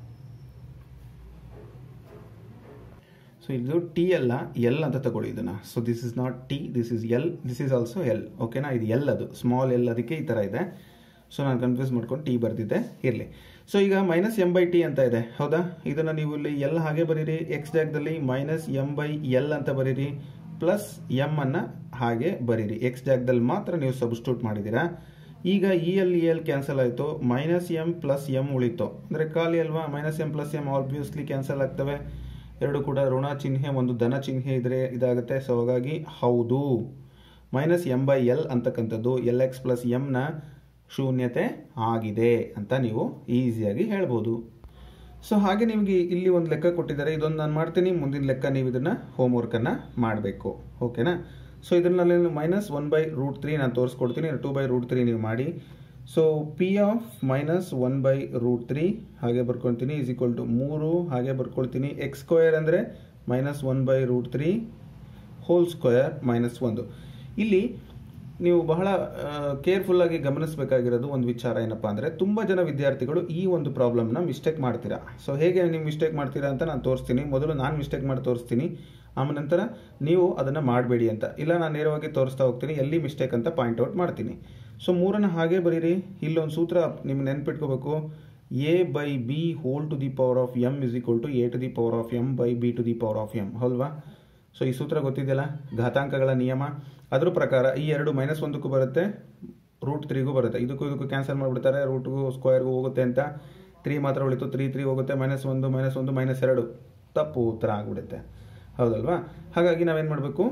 ಸೊ ಇದು ಟಿ ಅಲ್ಲ ಎಲ್ ಅಂತ ತಗೊಳ್ಳಿ ಇದನ್ನು so this is not T this is L this is also L ಓಕೆನಾ ಇದು ಎಲ್ ಅದು ಸ್ಮಾಲ್ ಎಲ್ ಅದಕ್ಕೆ ಈ ಥರ ಇದೆ ಸೊ ನಾನು ಕನ್ಫ್ಯೂಸ್ ಮಾಡ್ಕೊಂಡು ಟಿ ಬರ್ದಿದ್ದೆ ಇರಲಿ ಸೊ ಈಗ ಮೈನಸ್ ಎಮ್ ಬೈ ಟಿ ಅಂತ ಇದೆ ಹೌದಾ ಇದನ್ನು ನೀವು ಇಲ್ಲಿ ಎಲ್ ಹಾಗೆ ಬರೀರಿ ಎಕ್ಸ್ ಜಾಗದಲ್ಲಿ ಮೈನಸ್ ಎಮ್ ಬೈ ಎಲ್ ಅಂತ ಬರೀರಿ ಪ್ಲಸ್ ಎಮ್ ಅನ್ನು ಹಾಗೆ ಬರೀರಿ ಎಕ್ಸ್ ಜಾಗದಲ್ಲಿ ಮಾತ್ರ ನೀವು ಸಬ್ಸ್ಟಿಟ್ಯೂಟ್ ಮಾಡಿದ್ದೀರಾ ಈಗ ಇ ಎಲ್ ಇ ಎಲ್ ಕ್ಯಾನ್ಸಲ್ ಆಯಿತು ಮೈನಸ್ ಎಮ್ ಪ್ಲಸ್ ಎಮ್ ಉಳಿತು ಅಂದರೆ ಖಾಲಿ ಅಲ್ವಾ minus M plus M obviously cancel ಆಗ್ತವೆ ಎರಡು ಕೂಡ ಋಣ ಚಿಹ್ನೆ ಒಂದು ಧನ ಚಿಹ್ನೆ ಇದ್ರೆ ಇದಾಗುತ್ತೆ ಸೊ ಹಾಗಾಗಿ ಹೌದು ಮೈನಸ್ ಎಮ್ ಬೈ ಎಲ್ ಅಂತಕ್ಕಂಥದ್ದು ಎಲ್ ಎಕ್ಸ್ ಪ್ಲಸ್ ಎಮ್ನ ಶೂನ್ಯತೆ ಆಗಿದೆ ಅಂತ ನೀವು ಈಸಿಯಾಗಿ ಹೇಳ್ಬೋದು ಸೊ ಹಾಗೆ ನಿಮಗೆ ಇಲ್ಲಿ ಒಂದು ಲೆಕ್ಕ ಕೊಟ್ಟಿದ್ದಾರೆ ಇದೊಂದು ನಾನು ಮಾಡ್ತೀನಿ ಮುಂದಿನ ಲೆಕ್ಕ ನೀವು ಇದನ್ನು ಹೋಮ್ವರ್ಕನ್ನು ಮಾಡಬೇಕು ಓಕೆನಾ ಸೊ ಇದರಲ್ಲಿ minus one by root three ನಾನು ತೋರಿಸ್ಕೊಡ್ತೀನಿ ಟೂ ಬೈ ರೂಟ್ ತ್ರೀ ನೀವು ಮಾಡಿ so P of minus one by root three ಹಾಗೆ ಬರ್ಕೊಳ್ತೀನಿ ಈಸ್ ಈಕ್ವಲ್ ಟು ಮೂರು ಹಾಗೆ ಬರ್ಕೊಳ್ತೀನಿ ಎಕ್ಸ್ ಸ್ಕ್ವೇರ್ ಅಂದರೆ minus one by root three whole square minus ಒಂದು ಇಲ್ಲಿ ನೀವು ಬಹಳ ಕೇರ್ಫುಲ್ಲಾಗಿ ಗಮನಿಸಬೇಕಾಗಿರೋದು ಒಂದು ವಿಚಾರ ಏನಪ್ಪ ಅಂದರೆ ತುಂಬ ಜನ ವಿದ್ಯಾರ್ಥಿಗಳು ಈ ಒಂದು ಪ್ರಾಬ್ಲಮ್ನ ಮಿಸ್ಟೇಕ್ ಮಾಡ್ತೀರಾ ಸೊ ಹೇಗೆ ನೀವು ಮಿಸ್ಟೇಕ್ ಮಾಡ್ತೀರಾ ಅಂತ ನಾನು ತೋರಿಸ್ತೀನಿ ಮೊದಲು ನಾನು ಮಿಸ್ಟೇಕ್ ಮಾಡಿ ತೋರಿಸ್ತೀನಿ ಆಮೇಲೆ ನಂತರ ನೀವು ಅದನ್ನು ಮಾಡಬೇಡಿ ಅಂತ ಇಲ್ಲ ನಾನು ನೇರವಾಗಿ ತೋರಿಸ್ತಾ ಹೋಗ್ತೀನಿ ಎಲ್ಲಿ ಮಿಸ್ಟೇಕ್ ಅಂತ ಪಾಯಿಂಟ್ ಔಟ್ ಮಾಡ್ತೀನಿ ಸೊ ಮೂರನ್ನು ಹಾಗೆ ಬರೀರಿ ಇಲ್ಲೊಂದು ಸೂತ್ರ ನಿಮ್ಗೆ ನೆನ್ಪಿಟ್ಕೋಬೇಕು A by B whole to the power of M is equal to A to the power of M by B to the power of M ಹೌಲ್ವಾ ಸೊ ಈ ಸೂತ್ರ ಗೊತ್ತಿದೆಯಲ್ಲ ಘಾತಾಂಕಗಳ ನಿಯಮ ಅದ್ರ ಪ್ರಕಾರ ಈ ಎರಡು ಮೈನಸ್ ಒಂದಕ್ಕೂ ಬರುತ್ತೆ ರೂಟ್ ತ್ರೀಗೂ ಬರುತ್ತೆ ಇದಕ್ಕೂ ಇದಕ್ಕೂ ಕ್ಯಾನ್ಸಲ್ ಮಾಡಿಬಿಡ್ತಾರೆ ರೂಟ್ಗೂ ಸ್ಕ್ವೇರ್ಗೂ ಹೋಗುತ್ತೆ ಅಂತ ತ್ರೀ ಮಾತ್ರ ಉಳಿತು ತ್ರೀ ತ್ರೀ ಹೋಗುತ್ತೆ ಮೈನಸ್ ಒಂದು ಮೈನಸ್ ಒಂದು ಮೈನಸ್ ಎರಡು ತಪ್ಪು ಉತ್ತರ ಆಗಿಬಿಡುತ್ತೆ ಹೌದಲ್ವಾ ಹಾಗಾಗಿ ನಾವೇನು ಮಾಡಬೇಕು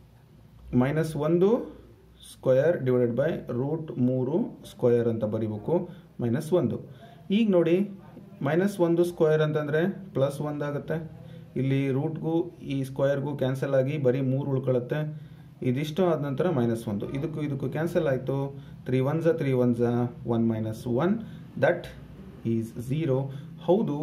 ಮೈನಸ್ ಒಂದು ಸ್ಕ್ವಯರ್ ಡಿವೈಡೆಡ್ ಬೈ ರೂಟ್ ಮೂರು ಸ್ಕ್ವಯರ್ ಅಂತ ಬರಿಬೇಕು ಮೈನಸ್ ಒಂದು ಈಗ ನೋಡಿ ಮೈನಸ್ ಒಂದು ಸ್ಕ್ವಯರ್ ಅಂತಂದರೆ ಪ್ಲಸ್ ಒಂದಾಗುತ್ತೆ ಇಲ್ಲಿ ರೂಟ್ಗೂ ಈ ಸ್ಕ್ವಯರ್ಗೂ ಕ್ಯಾನ್ಸಲ್ ಆಗಿ ಬರೀ ಮೂರು ಉಳ್ಕೊಳ್ಳುತ್ತೆ ಇದಿಷ್ಟು ಆದ ನಂತರ ಮೈನಸ್ ಒಂದು ಇದಕ್ಕೂ ಇದಕ್ಕೂ ಕ್ಯಾನ್ಸಲ್ ಆಯಿತು ತ್ರೀ ಒನ್ ಝ ತ್ರೀ ಒನ್ ಝ one minus one that is zero ಹೌದು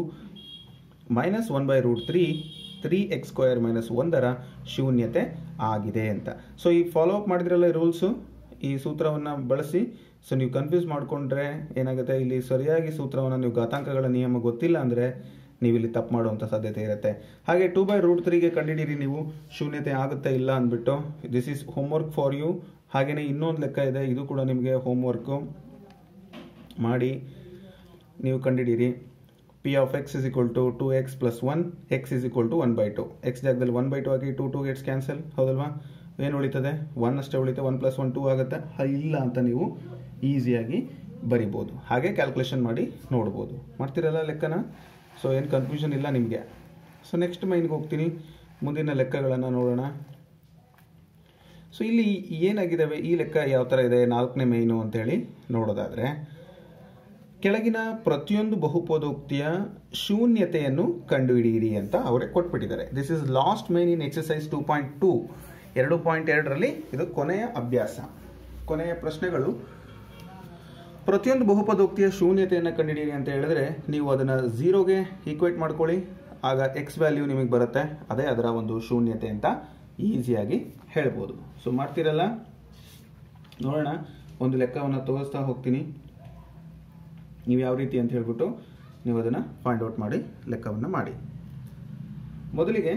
minus one by root three three X square minus ಒಂದರ ಶೂನ್ಯತೆ ಆಗಿದೆ ಅಂತ ಸೊ ಈ ಫಾಲೋ ಅಪ್ ಮಾಡಿದ್ರಲ್ಲ ಈ ರೂಲ್ಸು ಈ ಸೂತ್ರವನ್ನು ಬಳಸಿ ಸೊ ನೀವು ಕನ್ಫ್ಯೂಸ್ ಮಾಡಿಕೊಂಡ್ರೆ ಏನಾಗುತ್ತೆ ಇಲ್ಲಿ ಸರಿಯಾಗಿ ಸೂತ್ರವನ್ನು ನೀವು ಘಾತಾಂಕಗಳ ನಿಯಮ ಗೊತ್ತಿಲ್ಲ ಅಂದರೆ ನೀವು ಇಲ್ಲಿ ತಪ್ಪು ಮಾಡುವಂಥ ಸಾಧ್ಯತೆ ಇರುತ್ತೆ ಹಾಗೆ ಟೂ ಬೈ ರೂಟ್ ತ್ರೀಗೆ ಕಂಡುಹಿಡೀರಿ ನೀವು ಶೂನ್ಯತೆ ಆಗುತ್ತೆ ಇಲ್ಲ ಅಂದ್ಬಿಟ್ಟು this is homework for you ಹಾಗೆಯೇ ಇನ್ನೊಂದು ಲೆಕ್ಕ ಇದೆ ಇದು ಕೂಡ ನಿಮಗೆ ಹೋಮ್ವರ್ಕು ಮಾಡಿ ನೀವು ಕಂಡುಹಿಡೀರಿ P of X is equal to two X plus one X is equal to one by two X ಜಾಗದಲ್ಲಿ ಒನ್ ಬೈ ಟು ಹಾಕಿ ಟು ಟು ಗೆಟ್ಸ್ ಕ್ಯಾನ್ಸಲ್ ಹೌದಲ್ವಾ ಏನು ಉಳಿತದೆ ಒನ್ ಅಷ್ಟೇ ಉಳಿತೆ ಒನ್ ಪ್ಲಸ್ ಒನ್ ಟೂ ಆಗುತ್ತೆ ಇಲ್ಲ ಅಂತ ನೀವು ಈಸಿಯಾಗಿ ಬರಿಬೋದು ಹಾಗೆ ಕ್ಯಾಲ್ಕುಲೇಷನ್ ಮಾಡಿ ನೋಡ್ಬೋದು ಮಾಡ್ತಿರಲ್ಲ ಲೆಕ್ಕನ ಸೊ ಏನು ಕನ್ಫ್ಯೂಷನ್ ಇಲ್ಲ ನಿಮಗೆ ಸೊ ನೆಕ್ಸ್ಟ್ ಮೈನ್ಗೆ ಹೋಗ್ತೀನಿ ಮುಂದಿನ ಲೆಕ್ಕಗಳನ್ನು ನೋಡೋಣ ಸೊ ಇಲ್ಲಿ ಏನಾಗಿದ್ದಾವೆ ಈ ಲೆಕ್ಕ ಯಾವ ಥರ ಇದೆ ನಾಲ್ಕನೇ ಮೈನು ಅಂತೇಳಿ ನೋಡೋದಾದರೆ ಕೆಳಗಿನ ಪ್ರತಿಯೊಂದು ಬಹುಪದೋಕ್ತಿಯ ಶೂನ್ಯತೆಯನ್ನು ಕಂಡುಹಿಡಿಯಿರಿ ಅಂತ ಅವರೇ ಕೊಟ್ಬಿಟ್ಟಿದ್ದಾರೆ this is last main in exercise two point two ಎರಡು ಪಾಯಿಂಟ್ ಎರಡರಲ್ಲಿ ಇದು ಕೊನೆಯ ಅಭ್ಯಾಸ ಕೊನೆಯ ಪ್ರಶ್ನೆಗಳು ಪ್ರತಿಯೊಂದು ಬಹುಪದೋಕ್ತಿಯ ಶೂನ್ಯತೆಯನ್ನು ಕಂಡುಹಿಡಿಯಿರಿ ಅಂತ ಹೇಳಿದ್ರೆ ನೀವು ಅದನ್ನು ಝೀರೋಗೆ ಈಕ್ವೇಟ್ ಮಾಡ್ಕೊಳ್ಳಿ ಆಗ ಎಕ್ಸ್ ವ್ಯಾಲ್ಯೂ ನಿಮಗೆ ಬರುತ್ತೆ ಅದೇ ಅದರ ಒಂದು ಶೂನ್ಯತೆ ಅಂತ ಈಸಿಯಾಗಿ ಹೇಳ್ಬೋದು ಸೊ ಮಾಡ್ತೀರಲ್ಲ ನೋಡೋಣ ಒಂದು ಲೆಕ್ಕವನ್ನು ತೋರಿಸ್ತಾ ಹೋಗ್ತೀನಿ ನೀವು ಯಾವ ರೀತಿ ಅಂತ ಹೇಳ್ಬಿಟ್ಟು ನೀವು ಅದನ್ನು ಫೈಂಡ್ ಔಟ್ ಮಾಡಿ ಲೆಕ್ಕವನ್ನು ಮಾಡಿ ಮೊದಲಿಗೆ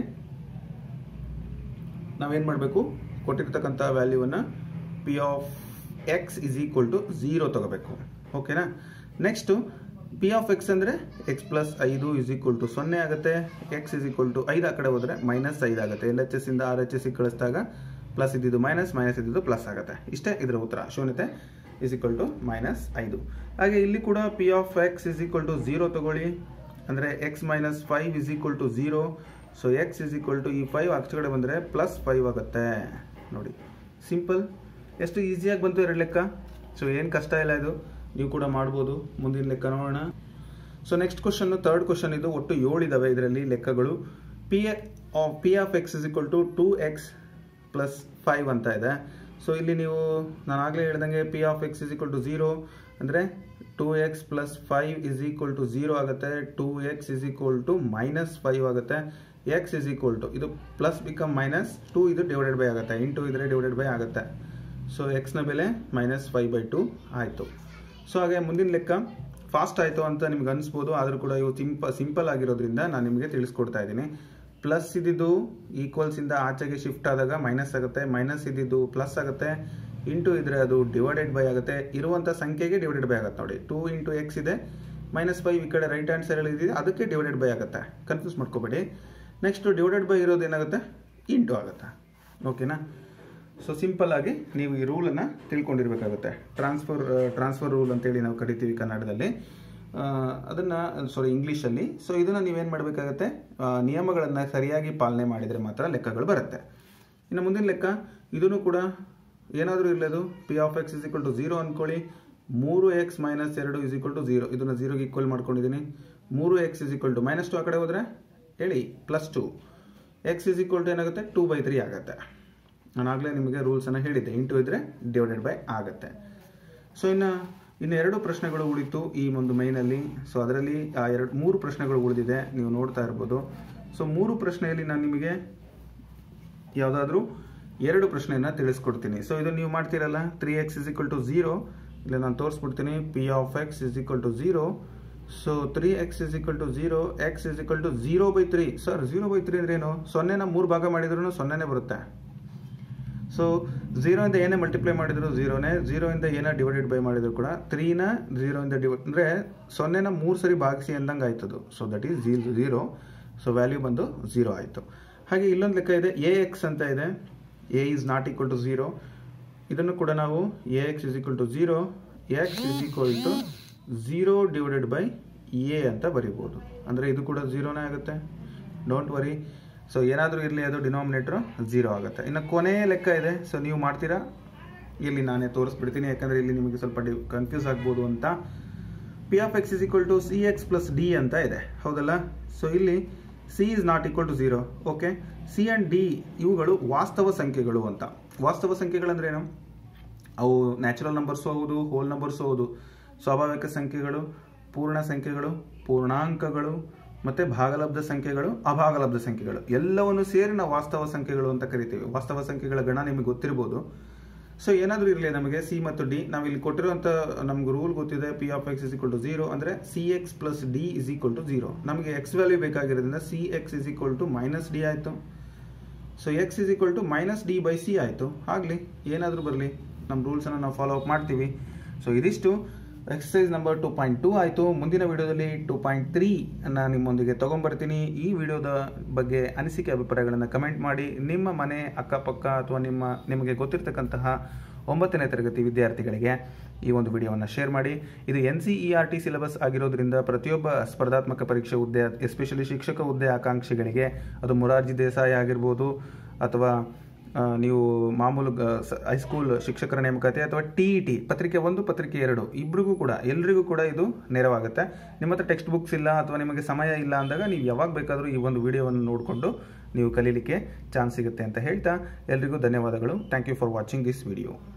ನಾವೇನು ಮಾಡಬೇಕು ಕೊಟ್ಟಿರ್ತಕ್ಕಂಥ ವ್ಯಾಲ್ಯೂವನ್ನು P of X is equal to zero ತಗೋಬೇಕು ಓಕೆನಾ ನೆಕ್ಸ್ಟು ಪಿ ಆಫ್ ಎಕ್ಸ್ ಅಂದರೆ ಎಕ್ಸ್ ಪ್ಲಸ್ ಐದು ಇಸ್ ಈಕ್ವಲ್ ಟು ಸೊನ್ನೆ ಆಗುತ್ತೆ ಎಕ್ಸ್ ಇಸ್ ಈಕ್ವಲ್ ಟು ಐದು ಆ ಕಡೆ ಹೋದರೆ ಮೈನಸ್ ಐದು ಆಗುತ್ತೆ ಎಲ್ ಎಚ್ ಎಸ್ ಇಂದ ಆರ್ ಎಚ್ ಎಸ್ ಕಳಿಸಿದಾಗ ಪ್ಲಸ್ ಇದ್ದಿದ್ದು ಮೈನಸ್ ಮೈನಸ್ ಇದ್ದಿದ್ದು ಪ್ಲಸ್ ಆಗುತ್ತೆ ಇಷ್ಟೇ ಇದರ ಉತ್ತರ ಶೂನ್ಯತೆ ಇಸ್ ಈಕ್ವಲ್ ಟು ಮೈನಸ್ ಐದು ಹಾಗೆ ಇಲ್ಲಿ ಕೂಡ P of X is equal to zero ತಗೊಳ್ಳಿ ಅಂದರೆ X minus five is equal to zero so X is equal to ಈ ಫೈವ್ ಆಚೆ ಕಡೆ ಬಂದರೆ ಪ್ಲಸ್ ಫೈವ್ ಆಗುತ್ತೆ ನೋಡಿ ಸಿಂಪಲ್ ಎಷ್ಟು ಈಸಿಯಾಗಿ ಬಂತು ಎರಡು ಲೆಕ್ಕ ಸೊ ಏನು ಕಷ್ಟ ಇಲ್ಲ ಇದು ನೀವು ಕೂಡ ಮಾಡ್ಬೋದು ಮುಂದಿನ ಲೆಕ್ಕ ನೋಡೋಣ so next question third question ಇದು ಒಟ್ಟು ಏಳಿದಾವೆ ಇದರಲ್ಲಿ ಲೆಕ್ಕಗಳು P of P of X is equal to two X plus five ಅಂತ ಇದೆ ಸೊ ಇಲ್ಲಿ ನೀವು ನಾನು ಆಗಲೇ ಹೇಳ್ದಂಗೆ P of X is equal to zero ಅಂದರೆ two X plus five is equal to zero ಆಗುತ್ತೆ two X is equal to minus five ಆಗುತ್ತೆ ಎಕ್ಸ್ ಇಸ್ ಈಕ್ವಲ್ ಟು ಇದು ಪ್ಲಸ್ ಬಿಕಮ್ ಮೈನಸ್ ಟೂ ಇದು ಡಿವೈಡೆಡ್ ಬೈ ಆಗುತ್ತೆ into ಇದ್ರೆ divided by ಆಗುತ್ತೆ so ಎಕ್ಸ್ನ ಬೆಲೆ ಮೈನಸ್ ಫೈವ್ ಬೈ ಟು ಆಯಿತು ಸೊ ಹಾಗೆ ಮುಂದಿನ ಲೆಕ್ಕ ಫಾಸ್ಟ್ ಆಯಿತು ಅಂತ ನಿಮ್ಗೆ ಅನಿಸ್ಬೋದು ಆದರೂ ಕೂಡ ಇವು ಸಿಂಪ ಸಿಂಪಲ್ ಆಗಿರೋದ್ರಿಂದ ನಾನು ನಿಮಗೆ ತಿಳಿಸ್ಕೊಡ್ತಾ ಇದ್ದೀನಿ ಪ್ಲಸ್ ಇದ್ದಿದ್ದು ಈಕ್ವಲ್ಸ್ ಇಂದ ಆಚೆಗೆ ಶಿಫ್ಟ್ ಆದಾಗ ಮೈನಸ್ ಆಗುತ್ತೆ ಮೈನಸ್ ಇದ್ದಿದ್ದು ಪ್ಲಸ್ ಆಗುತ್ತೆ ಇಂಟು ಇದ್ರೆ ಅದು ಡಿವೈಡೆಡ್ ಬೈ ಆಗುತ್ತೆ ಇರುವಂಥ ಸಂಖ್ಯೆಗೆ ಡಿವೈಡೆಡ್ ಬೈ ಆಗುತ್ತೆ ನೋಡಿ ಟೂ ಇಂಟು ಎಕ್ಸ್ ಇದೆ ಮೈನಸ್ ಫೈವ್ ಈ ಕಡೆ ರೈಟ್ ಹ್ಯಾಂಡ್ ಸೈಡ್ ಇದೆ ಅದಕ್ಕೆ ಡಿವೈಡೆಡ್ ಬೈ ಆಗುತ್ತೆ ಕನ್ಫ್ಯೂಸ್ ಮಾಡ್ಕೋಬೇಡಿ ನೆಕ್ಸ್ಟ್ ಡಿವೈಡೆಡ್ ಬೈ ಇರೋದು ಏನಾಗುತ್ತೆ ಇಂಟು ಆಗುತ್ತೆ ಓಕೆನಾ ಸೊ ಸಿಂಪಲ್ ಆಗಿ ನೀವು ಈ ರೂಲನ್ನು ತಿಳ್ಕೊಂಡಿರ್ಬೇಕಾಗುತ್ತೆ ಟ್ರಾನ್ಸ್ಫರ್ ಟ್ರಾನ್ಸ್ಫರ್ ರೂಲ್ ಅಂತೇಳಿ ನಾವು ಕರಿತೀವಿ ಕನ್ನಡದಲ್ಲಿ ಅದನ್ನು ಸಾರಿ ಇಂಗ್ಲೀಷಲ್ಲಿ ಸೊ ಇದನ್ನು ನೀವೇನು ಮಾಡಬೇಕಾಗತ್ತೆ ನಿಯಮಗಳನ್ನು ಸರಿಯಾಗಿ ಪಾಲನೆ ಮಾಡಿದರೆ ಮಾತ್ರ ಲೆಕ್ಕಗಳು ಬರುತ್ತೆ ಇನ್ನು ಮುಂದಿನ ಲೆಕ್ಕ ಇದನ್ನು ಕೂಡ ಏನಾದರೂ ಇರಲದು P of X is equal to zero ಅಂದ್ಕೊಳ್ಳಿ ಮೂರು ಎಕ್ಸ್ ಮೈನಸ್ ಎರಡು ಇಸ್ ಈಕ್ವಲ್ ಟು ಝೀರೋ ಇದನ್ನು ಝೀರೋಗೆ ಈಕ್ವಲ್ ಮಾಡ್ಕೊಂಡಿದ್ದೀನಿ ಮೂರು X is equal to minus two ಆ ಕಡೆ ಹೋದರೆ ಹೇಳಿ plus two X is equal to ಏನಾಗುತ್ತೆ ಟೂ ಬೈ ತ್ರೀ ಆಗುತ್ತೆ ನಾನು ಆಗಲೇ ನಿಮಗೆ ರೂಲ್ಸನ್ನು ಹೇಳಿದ್ದೆ ಇಂಟು ಇದ್ದರೆ ಡಿವೈಡೆಡ್ ಬೈ ಆಗುತ್ತೆ ಸೊ ಇನ್ನು ಇನ್ನು ಎರಡು ಪ್ರಶ್ನೆಗಳು ಉಳಿತು ಈ ಒಂದು ಮೈನಲ್ಲಿ ಸೊ ಅದರಲ್ಲಿ ಆ ಎರಡು ಮೂರು ಪ್ರಶ್ನೆಗಳು ಉಳಿದಿದೆ ನೀವು ನೋಡ್ತಾ ಇರ್ಬೋದು ಸೊ ಮೂರು ಪ್ರಶ್ನೆಯಲ್ಲಿ ನಾನು ನಿಮಗೆ ಯಾವುದಾದ್ರೂ ಎರಡು ಪ್ರಶ್ನೆಯನ್ನು ತಿಳಿಸ್ಕೊಡ್ತೀನಿ ಸೊ ಇದು ನೀವು ಮಾಡ್ತೀರಲ್ಲ three X is equal to zero ಇಲ್ಲ ನಾನು ತೋರಿಸ್ಬಿಡ್ತೀನಿ P of X is equal to zero so three X is equal to zero X is equal to zero by three sir zero by three ಅಂದ್ರೆ ಏನು ಸೊನ್ನೆನ ಮೂರು ಭಾಗ ಮಾಡಿದ್ರು ಸೊನ್ನೆನೇ ಬರುತ್ತೆ so ಝೀರೋಯಿಂದ ಏನೇ ಮಲ್ಟಿಪ್ಲೈ ಮಾಡಿದ್ರು ಝೀರೋನೇ ಝೀರೋಯಿಂದ ಏನೇ ಡಿವೈಡೆಡ್ ಬೈ ಮಾಡಿದ್ರು ಕೂಡ ತ್ರೀನ ಝೀರೋಯಿಂದ ಡಿವೈಡ್ ಅಂದರೆ ಸೊನ್ನೆನ ಮೂರು ಸರಿ ಭಾಗಿಸಿ ಅಂದಂಗೆ ಆಯ್ತದು ಸೊ ದಟ್ ಈಸ್ ಝೀ ಝೀರೋ ಸೊ ವ್ಯಾಲ್ಯೂ ಬಂದು ಝೀರೋ ಆಯಿತು ಹಾಗೆ ಇಲ್ಲೊಂದು ಲೆಕ್ಕ ಇದೆ ಎ ಎಕ್ಸ್ ಅಂತ ಇದೆ A is not equal to zero ಇದನ್ನು ಕೂಡ ನಾವು A X is equal to zero X is equal to zero divided by A ಅಂತ ಬರಿಬೋದು ಅಂದರೆ ಇದು ಕೂಡ ಝೀರೋನೇ ಆಗುತ್ತೆ ಡೋಂಟ್ ವರಿ ಸೊ ಏನಾದರೂ ಇರಲಿ ಅದು ಡಿನಾಮಿನೇಟ್ರು ಝೀರೋ ಆಗುತ್ತೆ ಇನ್ನು ಕೊನೆಯ ಲೆಕ್ಕ ಇದೆ ಸೊ ನೀವು ಮಾಡ್ತೀರಾ ಇಲ್ಲಿ ನಾನೇ ತೋರಿಸ್ಬಿಡ್ತೀನಿ ಯಾಕಂದರೆ ಇಲ್ಲಿ ನಿಮಗೆ ಸ್ವಲ್ಪ ಡಿ ಕನ್ಫ್ಯೂಸ್ ಆಗ್ಬೋದು ಅಂತ P of X is equal to C X plus D ಅಂತ ಇದೆ ಹೌದಲ್ಲ ಸೊ ಇಲ್ಲಿ C is not equal to zero okay C and D ಇವುಗಳು ವಾಸ್ತವ ಸಂಖ್ಯೆಗಳು ಅಂತ ವಾಸ್ತವ ಸಂಖ್ಯೆಗಳಂದ್ರೆ ಏನು ಅವು ನ್ಯಾಚುರಲ್ ನಂಬರ್ಸು ಹೌದು ಹೋಲ್ ನಂಬರ್ಸು ಹೌದು ಸ್ವಾಭಾವಿಕ ಸಂಖ್ಯೆಗಳು ಪೂರ್ಣ ಸಂಖ್ಯೆಗಳು ಪೂರ್ಣಾಂಕಗಳು ಮತ್ತು ಭಾಗಲಬ್ಧ ಸಂಖ್ಯೆಗಳು ಅಭಾಗಲಬ್ಧ ಸಂಖ್ಯೆಗಳು ಎಲ್ಲವನ್ನು ಸೇರಿ ನಾವು ವಾಸ್ತವ ಸಂಖ್ಯೆಗಳು ಅಂತ ಕರಿತೀವಿ ವಾಸ್ತವ ಸಂಖ್ಯೆಗಳ ಗಣ ನಿಮಗೆ ಗೊತ್ತಿರ್ಬೋದು ಸೊ ಏನಾದರೂ ಇರಲಿ ನಮಗೆ ಸಿ ಮತ್ತು ಡಿ ನಾವು ಇಲ್ಲಿ ಕೊಟ್ಟಿರುವಂಥ ನಮ್ಗೆ ರೂಲ್ ಗೊತ್ತಿದೆ P of X is equal to zero ಅಂದರೆ C X plus D is equal to zero ನಮಗೆ ಎಕ್ಸ್ ವ್ಯಾಲ್ಯೂ ಬೇಕಾಗಿರೋದ್ರಿಂದ C X is equal to minus D ಆಯಿತು so X is equal to minus D by C ಆಯಿತು ಆಗಲಿ ಏನಾದರೂ ಬರಲಿ ನಮ್ಮ ರೂಲ್ಸನ್ನು ನಾವು ಫಾಲೋ ಅಪ್ ಮಾಡ್ತೀವಿ ಸೊ ಇದಿಷ್ಟು exercise number two point two ಆಯಿತು ಮುಂದಿನ ವಿಡಿಯೋದಲ್ಲಿ ಟು ಪಾಯಿಂಟ್ ತ್ರೀ ಅನ್ನು ನಿಮ್ಮೊಂದಿಗೆ ತೊಗೊಂಬರ್ತೀನಿ ಈ ವಿಡಿಯೋದ ಬಗ್ಗೆ ಅನಿಸಿಕೆ ಅಭಿಪ್ರಾಯಗಳನ್ನು ಕಮೆಂಟ್ ಮಾಡಿ ನಿಮ್ಮ ಮನೆ ಅಕ್ಕಪಕ್ಕ ಅಥವಾ ನಿಮ್ಮ ನಿಮಗೆ ಗೊತ್ತಿರತಕ್ಕಂತಹ ಒಂಬತ್ತನೇ ತರಗತಿ ವಿದ್ಯಾರ್ಥಿಗಳಿಗೆ ಈ ಒಂದು ವಿಡಿಯೋವನ್ನು ಶೇರ್ ಮಾಡಿ ಇದು N C E R T syllabus ಆಗಿರೋದ್ರಿಂದ ಪ್ರತಿಯೊಬ್ಬ ಸ್ಪರ್ಧಾತ್ಮಕ ಪರೀಕ್ಷೆ ಹುದ್ದೆ ಎಸ್ಪೆಷಲಿ ಶಿಕ್ಷಕ ಹುದ್ದೆ ಆಕಾಂಕ್ಷಿಗಳಿಗೆ ಅದು ಮೊರಾರ್ಜಿ ದೇಸಾಯಿ ಆಗಿರ್ಬೋದು ಅಥವಾ ಆ, ನೀವು ಮಾಮೂಲು ಗ- ಸ- ಹೈಸ್ಕೂಲ್ ಶಿಕ್ಷಕರ ನೇಮಕಾತಿ ಅಥವಾ ಟಿ ಇ ಟಿ ಪತ್ರಿಕೆ ಒಂದು ಪತ್ರಿಕೆ ಎರಡು ಇಬ್ಬರಿಗೂ ಕೂಡ ಎಲ್ರಿಗೂ ಕೂಡ ಇದು ನೆರವಾಗುತ್ತೆ ನಿಮ್ಮ ಹತ್ರ ಟೆಕ್ಸ್ಟ್ ಬುಕ್ಸ್ ಇಲ್ಲ ಅಥವಾ ನಿಮಗೆ ಸಮಯ ಇಲ್ಲ ಅಂದಾಗ ನೀವು ಯಾವಾಗ ಬೇಕಾದರೂ ಈ ಒಂದು ವಿಡಿಯೋವನ್ನು ನೋಡಿಕೊಂಡು ನೀವು ಕಲೀಲಿಕ್ಕೆ ಚಾನ್ಸ್ ಸಿಗುತ್ತೆ ಅಂತ ಹೇಳ್ತಾ ಎಲ್ರಿಗೂ ಧನ್ಯವಾದಗಳು thank you for watching this video